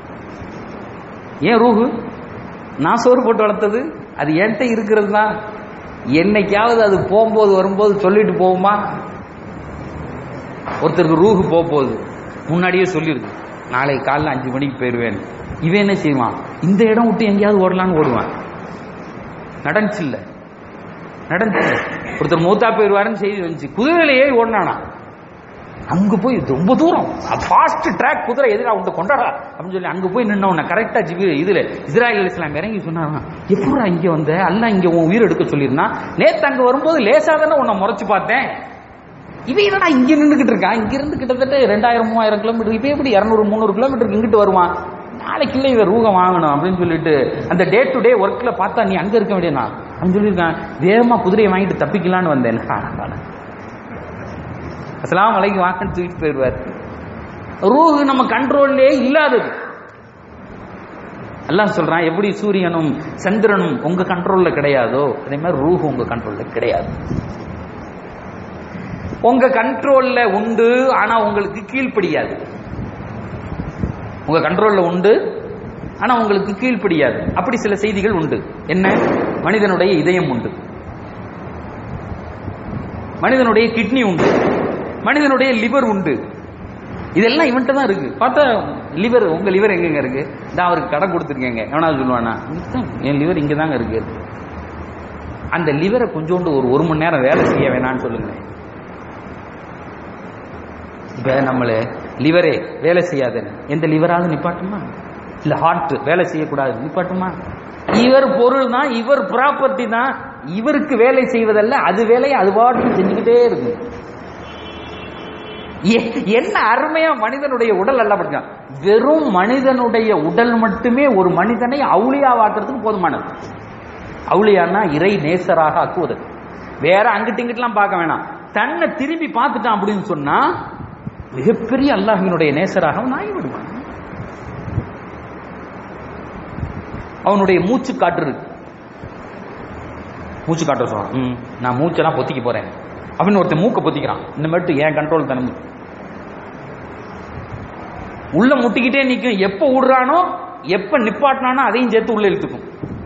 ஏன் ரூஹு நான் சோறு போட்டு வளர்த்தது அது என்கிட்ட இருக்கிறது தான் என்னைக்காவது அது போகும்போது வரும்போது சொல்லிட்டு போகுமா ஒருத்தருக்கு ரூஹு போக போகுது முன்னாடியே சொல்லிருக்கு நாளை காலைல அஞ்சு மணிக்கு போயிடுவேன் இவன் என்ன செய்வான் இந்த இடம் விட்டு எங்கேயாவது ஓடலான்னு ஓடுவான் நடந்துச்சு இல்ல நடந்துச்சு ஒருத்தர் மூத்தா போயிடுவாருன்னு செய்தி வந்துச்சு குதிரையில ஏறி ஓடினானா அங்க போய் ரொம்ப தூரம் ஃபாஸ்ட் ட்ராக் குதிரை எதிரா உன்ட்ட கொண்டாடா அப்படின்னு சொல்லி அங்க போய் நின்ன உன்னை கரெக்டா ஜிபி இதுல இஸ்ராயல் இஸ்லாம் இறங்கி சொன்னாங்க எப்படா இங்க வந்த அல்ல இங்க உன் உயிர் எடுக்க சொல்லியிருந்தான் நேத்து அங்க வரும்போது லேசா தானே உன்னை முறைச்சு பார்த்தேன் இவன் என்னடா இங்க நின்றுகிட்டு இருக்கான் இங்க இருந்து கிட்டத்தட்ட ரெண்டாயிரம் மூவாயிரம் கிலோமீட்டர் இப்ப எப்படி இருநூறு முந்நூறு கிலோமீட்டருக்கு இங்கிட்டு வருவான் நாளைக்கு இல்லை இவன் ரூகம் வாங்கணும் அப்படின்னு சொல்லிட்டு அந்த டே டு டே ஒர்க்ல பார்த்தா நீ அங்க இருக்க வேண்டியனா அப்படின்னு சொல்லியிருக்கான் வேகமா குதிரையை வாங்கிட்டு தப்பிக்கலான்னு வந்தேன் அஸ்லாம் வலைக்கு வாங்கன்னு தூக்கிட்டு போயிடுவார் ரூஹு நம்ம கண்ட்ரோல்லே இல்லாதது அல்லாஹ் சொல்றான் எப்படி சூரியனும் சந்திரனும் உங்க கண்ட்ரோல்ல கிடையாதோ அதே மாதிரி ரூஹு உங்க கண்ட்ரோல்ல கிடையாது உங்க கண்ட்ரோல்ல உண்டு ஆனா உங்களுக்கு கீழ்ப்படியாது உங்க கண்ட்ரோல்ல உண்டு ஆனா உங்களுக்கு கீழ்ப்படியாது அப்படி சில செய்திகள் உண்டு என்ன மனிதனுடைய இதயம் உண்டு மனிதனுடைய கிட்னி உண்டு மனிதனுடைய லிவர் உண்டு இதெல்லாம் இவன்ட்ட தான் இருக்கு பார்த்தா லிவர் உங்க லிவர் எங்கங்க இருக்கு இந்த அவருக்கு கடை கொடுத்துருக்கேங்க எவனாவது சொல்லுவானா "இதான், என் லிவர் இங்க தாங்க இருக்கு அந்த லிவரை கொஞ்சோண்டு ஒரு ஒரு மணி நேரம் வேலை செய்ய வேணாம்னு சொல்லுங்க இப்ப நம்மள லிவரே வேலை செய்யாதுன்னு எந்த லிவராவது நிப்பாட்டுமா இல்ல ஹார்ட் வேலை செய்யக்கூடாது நிப்பாட்டுமா இவர் பொருள் தான் இவர் ப்ராப்பர்ட்டி தான் இவருக்கு வேலை செய்வதல்ல அது வேலையை அது பாட்டு செஞ்சுக்கிட்டே இருக்கு எ- என்ன அருமையா மனிதனுடைய உடல் அல்ல படிச்சான் வெறும் மனிதனுடைய உடல் மட்டுமே ஒரு மனிதனை அவுளியாவாக்குறதுக்கு போதுமானது அவுளியான்னா இறை நேசராக ஆக்குவது வேற அங்கிட்டு இங்கிட்டுலாம் பார்க்க வேணாம் தன்னை திரும்பி பார்த்துட்டான் அப்படின்னு சொன்னா மிகப்பெரிய அல்லாஹினுடைய நேசராக அவன் ஆகிவிடுவான் அவனுடைய மூச்சு காற்று இருக்கு மூச்சு காற்ற சொல்றான் ம், நான் மூச்செல்லாம் பொத்திக்க போறேன் அப்படின்னு ஒருத்தன் மூக்க பொத்திக்கிறான் இந்த மட்டும் என் கண்ட்ரோல் தானே மூச்சு. உள்ள முட்டிக்கிட்டே நிக்கும் எப்ப விடுறானோ எப்ப நிப்பாட்டினானோ அதையும் சேர்த்து உள்ள இழுத்துக்கும்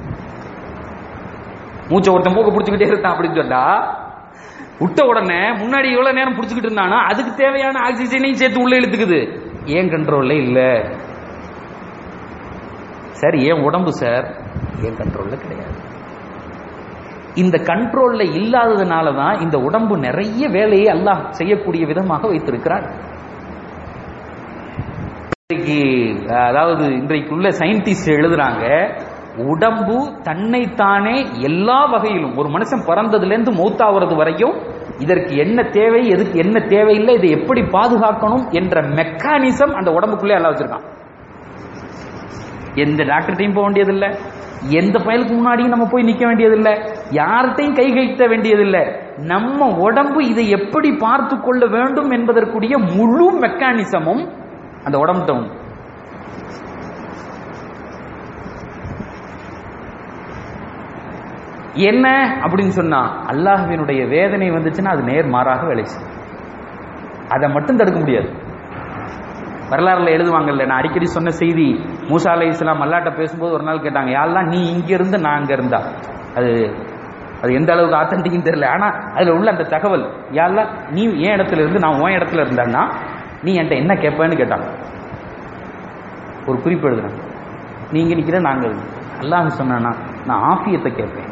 மூச்சை ஒருத்தன் மூக்க பிடிச்சிக்கிட்டே இருந்தான் அப்படின்னு சொன்னா விட்ட உடனே முன்னாடி எவ்வளவு நேரம் பிடிச்சிக்கிட்டு இருந்தானோ அதுக்கு தேவையான ஆக்சிஜனையும் சேர்த்து உள்ள இழுத்துக்குது ஏன் கண்ட்ரோல்ல இல்ல சார் ஏன் உடம்பு சார் ஏன் கண்ட்ரோல்ல கிடையாது இந்த கண்ட்ரோல்ல இல்லாததுனால தான் இந்த உடம்பு நிறைய வேலையை அல்லாஹ் செய்யக்கூடிய விதமாக வைத்திருக்கிறார் இன்றைக்கு அதாவது இன்றைக்குள்ள சயின்டிஸ்ட் எழுதுறாங்க உடம்பு தன்னைத்தானே எல்லா வகையிலும் ஒரு மனுஷன் பிறந்ததுல இருந்து மௌத்தாகிறது வரைக்கும் இதற்கு என்ன தேவை எதுக்கு என்ன தேவையில்லை இதை எப்படி பாதுகாக்கணும் என்ற மெக்கானிசம் அந்த உடம்புக்குள்ளே எல்லாம் வச்சிருக்கான் எந்த டாக்டர்கிட்டையும் போக வேண்டியதில்லை எந்த பயலுக்கு முன்னாடியும் நம்ம போய் நிக்க வேண்டியதில்லை யார்கிட்டையும் கை கைத்த வேண்டியதில்லை நம்ம உடம்பு இதை எப்படி பார்த்து கொள்ள வேண்டும் என்பதற்குரிய முழு மெக்கானிசமும் அந்த உடம்புட்ட உண்டு என்ன அப்படின்னு சொன்னா அல்லாஹ்வினுடைய வேதனை வந்துச்சுன்னா அது நேர் மாறாக வேலை செய்யும் அதை மட்டும் தடுக்க முடியாது வரலாறுல எழுதுவாங்கல்ல நான் அடிக்கடி சொன்ன செய்தி மூசா அலை இஸ்லாம் அல்லாட்ட பேசும்போது ஒரு நாள் கேட்டாங்க யாரெல்லாம் நீ இங்க இருந்து நான் அங்க இருந்தா அது அது எந்த அளவுக்கு ஆத்தன்டிக்னு தெரியல ஆனா அதுல உள்ள அந்த தகவல் யாரெல்லாம் நீ என் இடத்துல இருந்து நான் உன் இடத்துல இருந்தேன்னா நீ என்கிட்ட என்ன கேட்பேன்னு கேட்டாங்க ஒரு குறிப்பு எழுதுறேன் நீ இங்க நிக்கிற நாங்க இருக்கோம். அல்லாஹ் சொன்னானா நான் ஆஃபியத்தை கேட்பேன்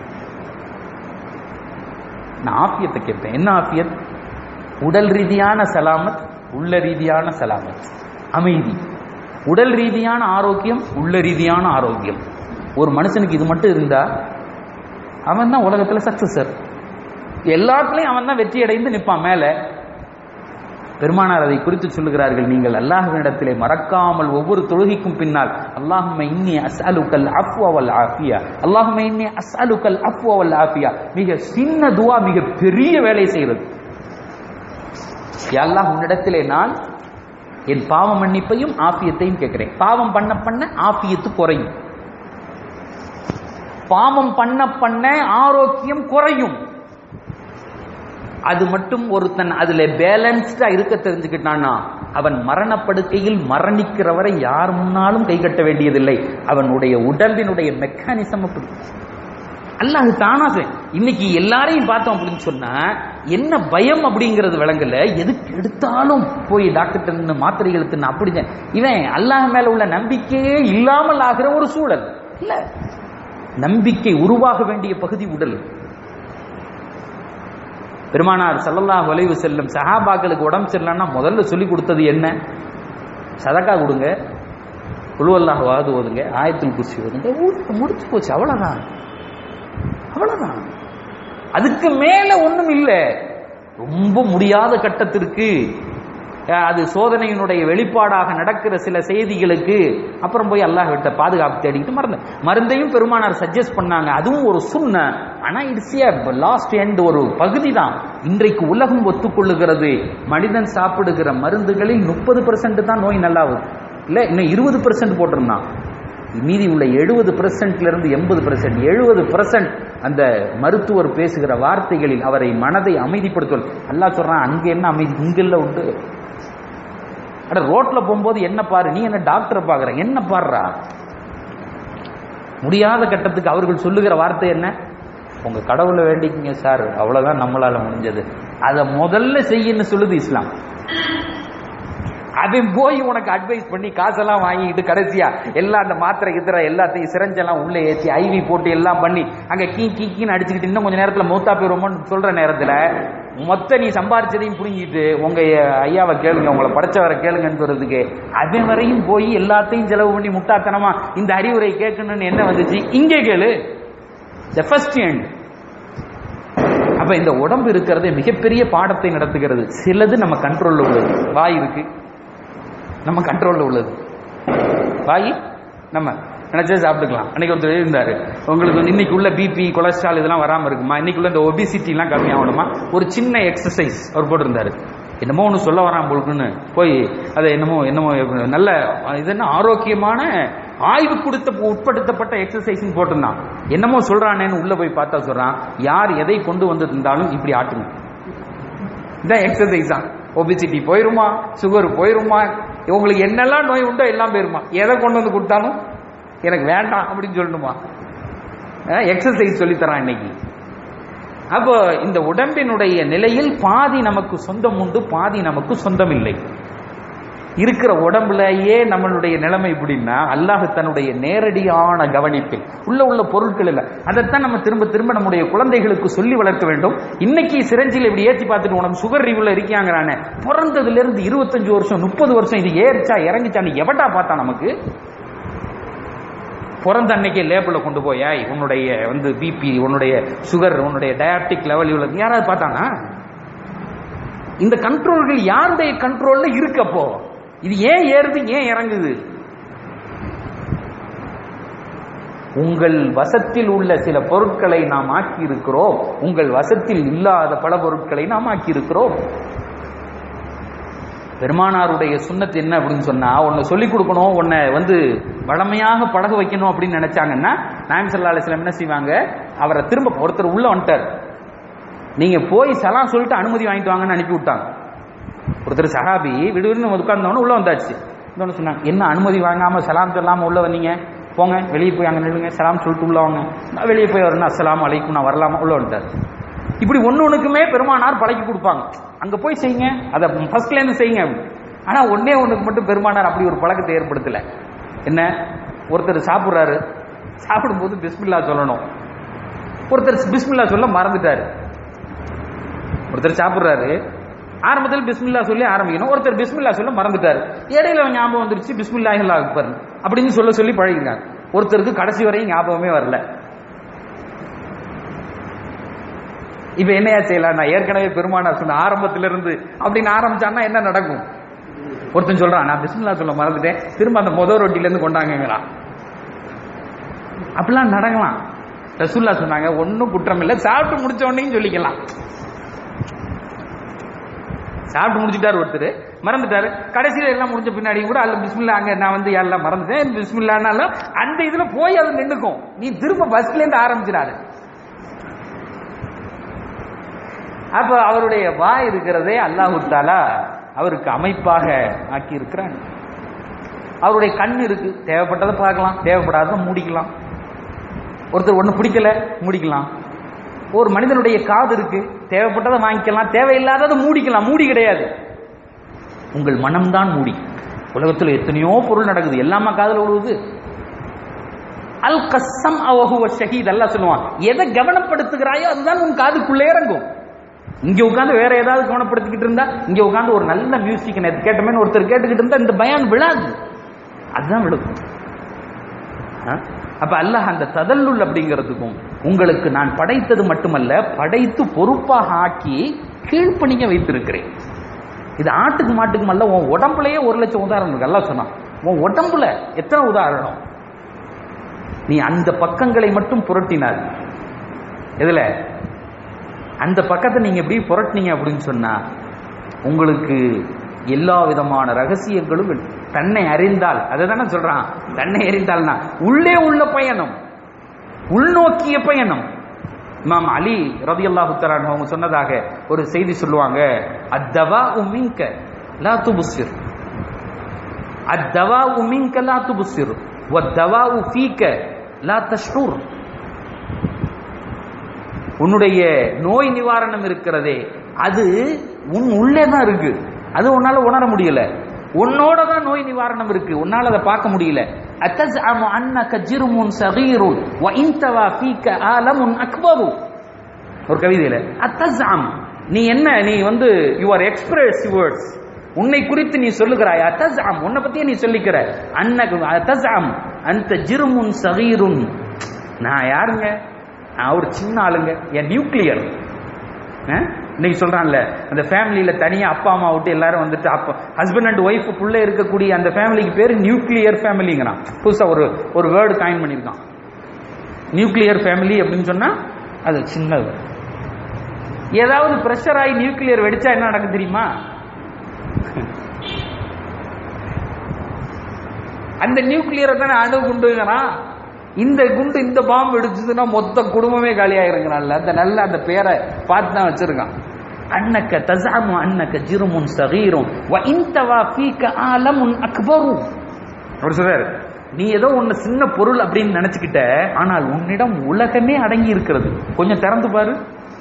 நான் ஆஃபியத்தை கேட்பேன் என்ன ஆஃபியத் உடல் ரீதியான சலாமத் உள்ள ரீதியான சலாமத் அமைதி உடல் ரீதியான ஆரோக்கியம் உள்ள ரீதியான ஆரோக்கியம் ஒரு மனுஷனுக்கு இது மட்டும் இருந்தா அவன் தான் உலகத்துல சக்சஸர் எல்லாத்துலயும் அவன் தான் வெற்றி அடைந்து நிற்பான் மேல பெருமானார் அதை குறித்து சொல்லுகிறார்கள் நீங்கள் அல்லாஹ்வினிடத்திலே மறக்காமல் ஒவ்வொரு தொழுகைக்கும் பின்னால் அல்லாஹும்ம இன்னி அஸ்அலுக்கல் அஃப்வ வல் ஆஃபியா அல்லாஹும்ம இன்னி அஸ்அலுக்கல் அஃப்வ வல் ஆஃபியா மிக சின்ன துவா மிக பெரிய வேலை செய்கிறது யா அல்லாஹ் உன்னிடத்திலே நான் என் பாவ மன்னிப்பையும் ஆஃபியத்தையும் கேட்கிறேன் பாவம் பண்ண பண்ண ஆஃபியத்து குறையும் பாவம் பண்ண பண்ண ஆரோக்கியம் குறையும் அது மட்டும் ஒருத்தன் அதுல பேலன்ஸ்டா இருக்க தெரிஞ்சுக்கிட்டான்னா அவன் மரணப்படுக்கையில் மரணிக்கிறவரை யார் முன்னாலும் கை கட்ட வேண்டியதில்லை அவனுடைய உடம்பினுடைய மெக்கானிசம் அப்படி அல்லாஹ் தானா செய்- இன்னைக்கு எல்லாரையும் பார்த்தோம் அப்படின்னு சொன்னா என்ன பயம் அப்படிங்கிறது விளங்கல எதுக்கு எடுத்தாலும் போய் டாக்டர் நின்னு மாத்திரைகள் தின்னு அப்படிங்க இவன் அல்லாஹ் மேல உள்ள நம்பிக்கையே இல்லாமல் ஆகிற ஒரு சூழல் இல்ல நம்பிக்கை உருவாக வேண்டிய பகுதி உடல் பெருமானார் ஸல்லல்லாஹு அலைஹி வஸல்லம் சஹாபாக்களுக்கு உடம்பு சரியில்லைன்னா முதல்ல சொல்லி கொடுத்தது என்ன சதக்கா கொடுங்க குழுவல்லாஹ் வாது ஓதுங்க ஆயத்துல் குர்சி ஓதுங்க ஊருக்கு முடிச்சு போச்சு அவ்வளவுதான் அவ்வளவுதான் அதுக்கு மேல ஒண்ணும் இல்லை ரொம்ப முடியாத கட்டத்திற்கு அஹ், அது சோதனையினுடைய வெளிப்பாடாக நடக்கிற சில செய்திகளுக்கு அப்புறம் போய் அல்லாஹ் விட்ட பாதுகாப்பு தேடிக்கிட்டு மருந்து மருந்தையும் பெருமானார் சஜஸ்ட் பண்ணாங்க அதுவும் ஒரு சுண்ண ஆனா இட்ஸ் லாஸ்ட் எண்ட் ஒரு பகுதி தான் இன்றைக்கு உலகம் ஒத்துக்கொள்ளுகிறது மனிதன் சாப்பிடுகிற மருந்துகளில் முப்பது தான் நோய் நல்லாவும் இல்ல இன்னும் இருபது பெர்சன்ட் போட்டிருந்தான் மீதி உள்ள எழுபது பெர்சென்ட்ல இருந்து எண்பது பெர்சென்ட் எழுபது பெர்சென்ட் அந்த மருத்துவர் பேசுகிற வார்த்தைகளில் அவரை மனதை அமைதிப்படுத்துவது அல்லாஹ் சொல்றான் அங்க என்ன அமைதி இங்கெல்ல உண்டு அட ரோட்ல போகும்போது என்ன பாரு நீ என்ன டாக்டரை பாக்குற என்ன பாடுறா முடியாத கட்டத்துக்கு அவர்கள் சொல்லுகிற வார்த்தை என்ன உங்க கடவுளை வேண்டிக்கிங்க சார் அவ்வளவுதான் நம்மளால முடிஞ்சது அதை முதல்ல செய்யன்னு சொல்லுது இஸ்லாம் அவன் போய் உனக்கு அட்வைஸ் பண்ணி காசெல்லாம் வாங்கிட்டு கடைசியா எல்லாம் அந்த மாத்திரை கித்திர எல்லாத்தையும் சிரஞ்செல்லாம் உள்ள ஏற்றி ஐவி போட்டு எல்லாம் பண்ணி அங்க கீ கீ கீன்னு அடிச்சுக்கிட்டு இன்னும் கொஞ்ச நேரத்துல மூத்தா போயிருவோம்னு சொல்ற நேரத்துல மொத்த நீ சம்பாரிச்சதையும் புரிஞ்சிட்டு உங்க ஐயாவை கேளுங்க உங்களை படைச்சவரை கேளுங்கன்னு சொல்றதுக்கு அவன் வரையும் போய் எல்லாத்தையும் செலவு பண்ணி முட்டாத்தனமா இந்த அறிவுரை கேட்கணும்னு என்ன வந்துச்சு இங்கே கேளு த ஃபர்ஸ்ட் எண்ட் அப்ப இந்த உடம்பு இருக்கிறது மிகப்பெரிய பாடத்தை நடத்துகிறது சிலது நம்ம கண்ட்ரோல்ல உள்ளது வாய் இருக்கு நம்ம கண்ட்ரோல்ல உள்ளது வாய் நம்ம நினைச்சா சாப்பிட்டுக்கலாம் அன்னைக்கு ஒருத்தர் இருந்தாரு உங்களுக்கு வந்து இன்னைக்கு உள்ள பிபி கொலஸ்ட்ரால் இதெல்லாம் வராம இருக்குமா இன்னைக்கு உள்ள இந்த ஒபிசிட்டி எல்லாம் கம்மியாகணுமா ஒரு சின்ன எக்ஸசைஸ் அவர் போட்டிருந்தாரு என்னமோ ஒன்று சொல்ல வரான் போலுக்குன்னு போய் அதை என்னமோ என்னமோ நல்ல இது என்ன ஆரோக்கியமான ஆய்வு கொடுத்த உட்படுத்தப்பட்ட எக்ஸசைஸ் போட்டிருந்தான் என்னமோ சொல்றானேன்னு உள்ள போய் பார்த்தா சொல்றான் யார் எதை கொண்டு வந்து இருந்தாலும் இப்படி ஆட்டுங்க இதான் எக்ஸசைஸ் தான் ஒபிசிட்டி போயிருமா சுகர் போயிருமா உங்களுக்கு என்னெல்லாம் நோய் உண்டோ எல்லாம் போயிருமா எதை கொண்டு வந்து கொடுத்தாலும் எனக்கு வேண்டாம் அப்படின்னு சொல்லணுமா எக்ஸசைஸ் சொல்லித்தரான் இன்னைக்கு அப்போ இந்த உடம்பினுடைய நிலையில் பாதி நமக்கு சொந்தம் உண்டு பாதி நமக்கு சொந்தம் இல்லை இருக்கிற உடம்புலயே நம்மளுடைய நிலைமை இப்படின்னா அல்லாஹ் தன்னுடைய நேரடியான கவனிப்பில் உள்ள உள்ள பொருட்கள் இல்லை அதைத்தான் நம்ம திரும்ப திரும்ப நம்முடைய குழந்தைகளுக்கு சொல்லி வளர்க்க வேண்டும் இன்னைக்கு சிரஞ்சில இப்படி ஏற்றி பார்த்துட்டு உனக்கு சுகர் ரிவ்யூல இருக்காங்கிறானே பிறந்ததுல இருந்து இருபத்தஞ்சு வருஷம் முப்பது வருஷம் இது ஏறிச்சா இறங்கிச்சான்னு எவட்டா பார்த்தா நமக்கு பிறந்த அன்னைக்கே லேபில் கொண்டு போய் உன்னுடைய வந்து பிபி உன்னுடைய சுகர் உன்னுடைய டயாபிட்டிக் லெவல் இவ்வளவு யாராவது பார்த்தானா இந்த கண்ட்ரோல்கள் யாருடைய கண்ட்ரோல்ல இருக்கப்போ இது ஏன் ஏறுது ஏன் இறங்குது உங்கள் வசத்தில் உள்ள சில பொருட்களை நாம் ஆக்கி இருக்கிறோம் உங்கள் வசத்தில் இல்லாத பல பொருட்களை நாம் ஆக்கி இருக்கிறோம் பெருமானாருடைய சுண்ணத்து என்ன அப்படின்னு சொன்னா உன்னை சொல்லிக் கொடுக்கணும் உன்னை வந்து வளமையாக பழக வைக்கணும் அப்படின்னு நினைச்சாங்கன்னா நாயம் சல்லா அலிஸ்லாம் என்ன செய்வாங்க அவரை திரும்ப ஒருத்தர் உள்ள வந்துட்டார் நீங்க போய் சலாம் சொல்லிட்டு அனுமதி வாங்கிட்டு வாங்கன்னு அனுப்பி விட்டாங்க ஒருத்தர் சஹாபி விடுவிடுன்னு உட்கார்ந்தவொன்னு உள்ள வந்தாச்சு இன்னொன்னு சொன்னாங்க என்ன அனுமதி வாங்காம சலாம் சொல்லாம உள்ள வந்தீங்க போங்க வெளியே போய் அங்க நில்லுங்க சலாம் சொல்லிட்டு உள்ள வாங்க நான் வெளியே போய் வரணும் அஸ்ஸலாமு அலைக்கும் நான் வரலாமா உள்ள வந்துட்டார் இப்படி ஒண்ணு ஒண்ணுக்குமே பெருமானார் பழக்கி கொடுப்பாங்க அங்க போய் செய்யுங்க அதை ஃபர்ஸ்ட்ல இருந்து செய்யுங்க அப்படின்னு. ஆனா ஒண்ணே ஒண்ணுக்கு மட்டும் பெருமானார் அப்படி ஒரு பழக்கத்தை ஏற்படுத்தல என்ன ஒருத்தர் சாப்பிடுறாரு சாப்பிடும்போது பிஸ்மில்லா சொல்லணும் ஒருத்தர் பிஸ்மில்லா சொல்ல மறந்துட்டாரு ஒருத்தர் சாப்பிடுறாரு ஆரம்பத்தில் பிஸ்மில்லா சொல்லி ஆரம்பிக்கணும் ஒருத்தர் பிஸ்மில்லா சொல்ல மறந்துட்டாரு இடையில அவன் ஞாபகம் வந்துருச்சு பிஸ்மில்லா அக்பர் அப்படின்னு சொல்ல சொல்லி பழகிருக்காங்க ஒருத்தருக்கு கடைசி வரையும் ஞாபகமே வரல இப்ப என்னையா செய்யலாம் நான் ஏற்கனவே பெருமானார் சொன்ன ஆரம்பத்துல இருந்து அப்படின்னு ஆரம்பிச்சான்னா என்ன நடக்கும் ஒருத்தன் சொல்றான் நான் பிஸ்மில்லா சொல்ல மறந்துட்டேன் திரும்ப அந்த முதல் ரொட்டில இருந்து கொண்டாங்கங்கிறான் அப்படிலாம் நடக்கலாம் ரசூல்லா சொன்னாங்க ஒன்னும் குற்றம் இல்லை சாப்பிட்டு முடிச்ச உடனே சொல்லிக்கலாம் சாப்பிட்டு முடிச்சிட்டாரு ஒருத்தர் மறந்துட்டாரு கடைசியில எல்லாம் முடிஞ்ச பின்னாடி கூட அல்ல பிஸ்மில்லா அங்க நான் வந்து எல்லாம் மறந்துட்டேன் பிஸ்மில்லானாலும் அந்த இதுல போய் அது நின்னுக்கும் நீ திரும்ப பஸ்ல இருந்து ஆரம்பிச்சிடாரு அப்ப அவருடைய வாய் இருக்கிறதே அல்லாஹு தாலா அவருக்கு அமைப்பாக ஆக்கி இருக்கிறான் அவருடைய கண் இருக்கு தேவைப்பட்டதை பார்க்கலாம் தேவைப்படாததை மூடிக்கலாம் ஒருத்தர் ஒண்ணு பிடிக்கல மூடிக்கலாம் ஒரு மனிதனுடைய காது இருக்கு தேவைப்பட்டதை வாங்கிக்கலாம் தேவையில்லாததை மூடிக்கலாம் மூடி கிடையாது உங்கள் மனம்தான் மூடி உலகத்தில் எத்தனையோ பொருள் நடக்குது எல்லாமா காதுல விழுவுது அல் கஸ்ஸம் அவஹுவ ஷஹீத் அல்லாஹ் சொல்லுவான் எதை கவனப்படுத்துகிறாயோ அதுதான் உன் காதுக்குள்ளே இறங்கும் இங்க உட்கார்ந்து வேற ஏதாவது கவனப்படுத்திக்கிட்டு இருந்தா இங்க உட்கார்ந்து ஒரு நல்ல மியூசிக் நேற்று கேட்டமே ஒருத்தர் கேட்டுக்கிட்டு இருந்தா இந்த பயான் விழாது அதுதான் விழுக்கும் ஆ? அப்ப அல்லாஹ் அந்த ததல்லுல் அப்படிங்கிறதுக்கும் உங்களுக்கு நான் படைத்தது மட்டுமல்ல படைத்து பொறுப்பாக ஆக்கி கீழ்ப்பணிக்க வைத்திருக்கிறேன் இது ஆட்டுக்கு மாட்டுக்கும் அல்ல உன் உடம்புலயே ஒரு லட்சம் உதாரணம் இருக்கு அல்லாஹ் சொன்னான் உன் உடம்புல எத்தனை உதாரணம் நீ அந்த பக்கங்களை மட்டும் புரட்டினார் எதுல அந்த பக்கத்தை நீங்க எப்படி புரட்டினீங்க அப்படின்னு சொன்னா உங்களுக்கு எல்லா விதமான ரகசியங்களும் தன்னை அறிந்தால் அதை தானே சொல்றான் தன்னை அறிந்தால்னா உள்ளே உள்ள பயணம் உள்நோக்கிய பயணம் இமாம் அலி ரதி அல்லாஹு அவங்க சொன்னதாக ஒரு செய்தி சொல்லுவாங்க அத்தவா உமிங்க லா துபுசிர் அத்தவா உமிங்க லா துபுசிர் வத்தவா ஃபீக்க லா தஷ்டூர் உன்னுடைய நோய் நிவாரணம் இருக்கிறதே அது உன் உள்ளே தான் இருக்கு அது உன்னால உணர முடியல உன்னோட தான் நோய் நிவாரணம் இருக்கு உன்னால அதை பார்க்க முடியல அத்தஸ்அமு அன்னக ஜிர்முன் சகீருன் வ இன்தவா ஃபீக ஆலமுன் அக்பரு ஒரு கவிதையில அத்தஸ்அம் நீ என்ன நீ வந்து யூ ஆர் எக்ஸ்பிரஸ் வேர்ட்ஸ் உன்னை குறித்து நீ சொல்லுகிறாய் அத்தஸ்அம் உன்னை பத்தியே நீ சொல்லிக்கிற அன்னக அத்தஸ்அம் அந்த ஜிர்முன் சகீருன் நான் யாருங்க நான் ஒரு சின்ன ஆளுங்க என் நியூக்ளியர் இன்னைக்கு சொல்றான்ல அந்த ஃபேமிலியில தனியா அப்பா அம்மா விட்டு எல்லாரும் வந்துட்டு அப்பா ஹஸ்பண்ட் அண்ட் ஒய்ஃபுக்குள்ள இருக்கக்கூடிய அந்த ஃபேமிலிக்கு பேர் நியூக்ளியர் ஃபேமிலிங்கிறான் புதுசா ஒரு ஒரு வேர்டு காயின் பண்ணியிருக்கான் நியூக்ளியர் ஃபேமிலி அப்படின்னு சொன்னா அது சின்னது ஏதாவது பிரஷர் ஆகி நியூக்ளியர் வெடிச்சா என்ன நடக்கும் தெரியுமா அந்த நியூக்ளியரை தானே அணு குண்டுங்கிறான் இந்த குண்டு இந்த பாம்பு வெடிச்சதுன்னா மொத்த குடும்பமே காலியாயிருங்கிறான்ல அந்த நல்ல அந்த பேரை பார்த்து தான் வச்சிருக்கான் அன்னக்க தசாமு அன்னக்க ஜிருமுன் சகீரும் வ இன்தவா ஃபீக ஆலமுன் அக்பரு அவர் சொல்றாரு நீ ஏதோ ஒன்னு சின்ன பொருள் அப்படின்னு நினைச்சுக்கிட்ட ஆனால் உன்னிடம் உலகமே அடங்கி இருக்கிறது கொஞ்சம் திறந்து பாரு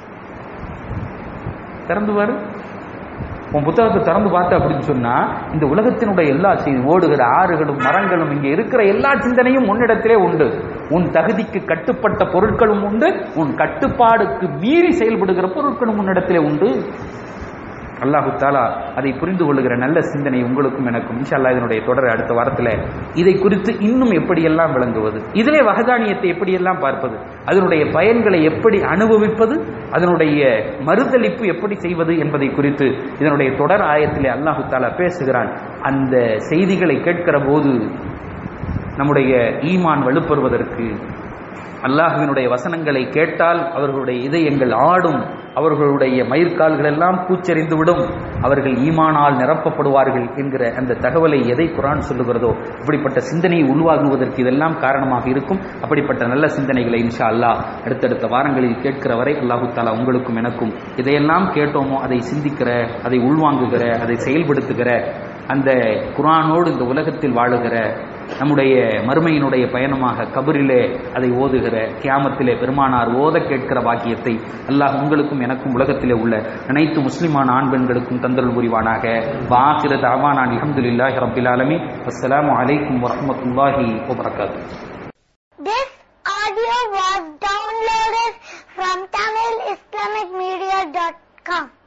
திறந்து பாரு உன் புத்தகத்தை திறந்து பார்த்த அப்படின்னு சொன்னா இந்த உலகத்தினுடைய எல்லா செய்தி ஓடுகிற ஆறுகளும் மரங்களும் இங்க இருக்கிற எல்லா சிந்தனையும் உன்னிடத்திலே உண்டு உன் தகுதிக்கு கட்டுப்பட்ட பொருட்களும் உண்டு உன் கட்டுப்பாடுக்கு மீறி செயல்படுகிற பொருட்களும் உன்னிடத்திலே உண்டு அல்லாஹு தாலா அதை புரிந்து கொள்ளுகிற நல்ல சிந்தனை உங்களுக்கும் எனக்கும் இன்ஷா அல்லாஹ் இதனுடைய தொடர் அடுத்த வாரத்தில் இதை குறித்து இன்னும் எப்படியெல்லாம் விளங்குவது இதிலே வகதானியத்தை எப்படியெல்லாம் பார்ப்பது அதனுடைய பயன்களை எப்படி அனுபவிப்பது அதனுடைய மறுதளிப்பு எப்படி செய்வது என்பதை குறித்து இதனுடைய தொடர் ஆயத்திலே அல்லாஹு தாலா பேசுகிறான் அந்த செய்திகளை கேட்கிற போது நம்முடைய ஈமான் வலுப்பெறுவதற்கு அல்லாஹுவினுடைய வசனங்களை கேட்டால் அவர்களுடைய இதயங்கள் ஆடும் அவர்களுடைய மயிர்கால்கள் எல்லாம் பூச்செறிந்து விடும் அவர்கள் ஈமானால் நிரப்பப்படுவார்கள் என்கிற அந்த தகவலை எதை குரான் சொல்லுகிறதோ அப்படிப்பட்ட சிந்தனையை உருவாகுவதற்கு இதெல்லாம் காரணமாக இருக்கும் அப்படிப்பட்ட நல்ல சிந்தனைகளை இன்ஷா அல்லாஹ் அடுத்தடுத்த வாரங்களில் கேட்கிற வரை அல்லாஹு தாலா உங்களுக்கும் எனக்கும் இதையெல்லாம் கேட்டோமோ அதை சிந்திக்கிற அதை உள்வாங்குகிற அதை செயல்படுத்துகிற அந்த குரானோடு இந்த உலகத்தில் வாழுகிற நம்முடைய மறுமையினுடைய பயணமாக கபரிலே அதை ஓதுகிற கியாமத்திலே பெருமானார் ஓத கேட்கிற பாக்கியத்தை அல்லாஹ் உங்களுக்கும் எனக்கும் உலகத்திலே உள்ள அனைத்து முஸ்லிமான ஆண் பெண்களுக்கும் தந்தருள் புரிவானாக வாசிர தாவானான் அல்ஹம்துலில்லாஹி ரப்பில் ஆலமீன் அஸ்ஸலாமு அலைக்கும் வரஹ்மத்துல்லாஹி வபரகாத்துஹு This audio was downloaded from TamilIslamicMedia.com.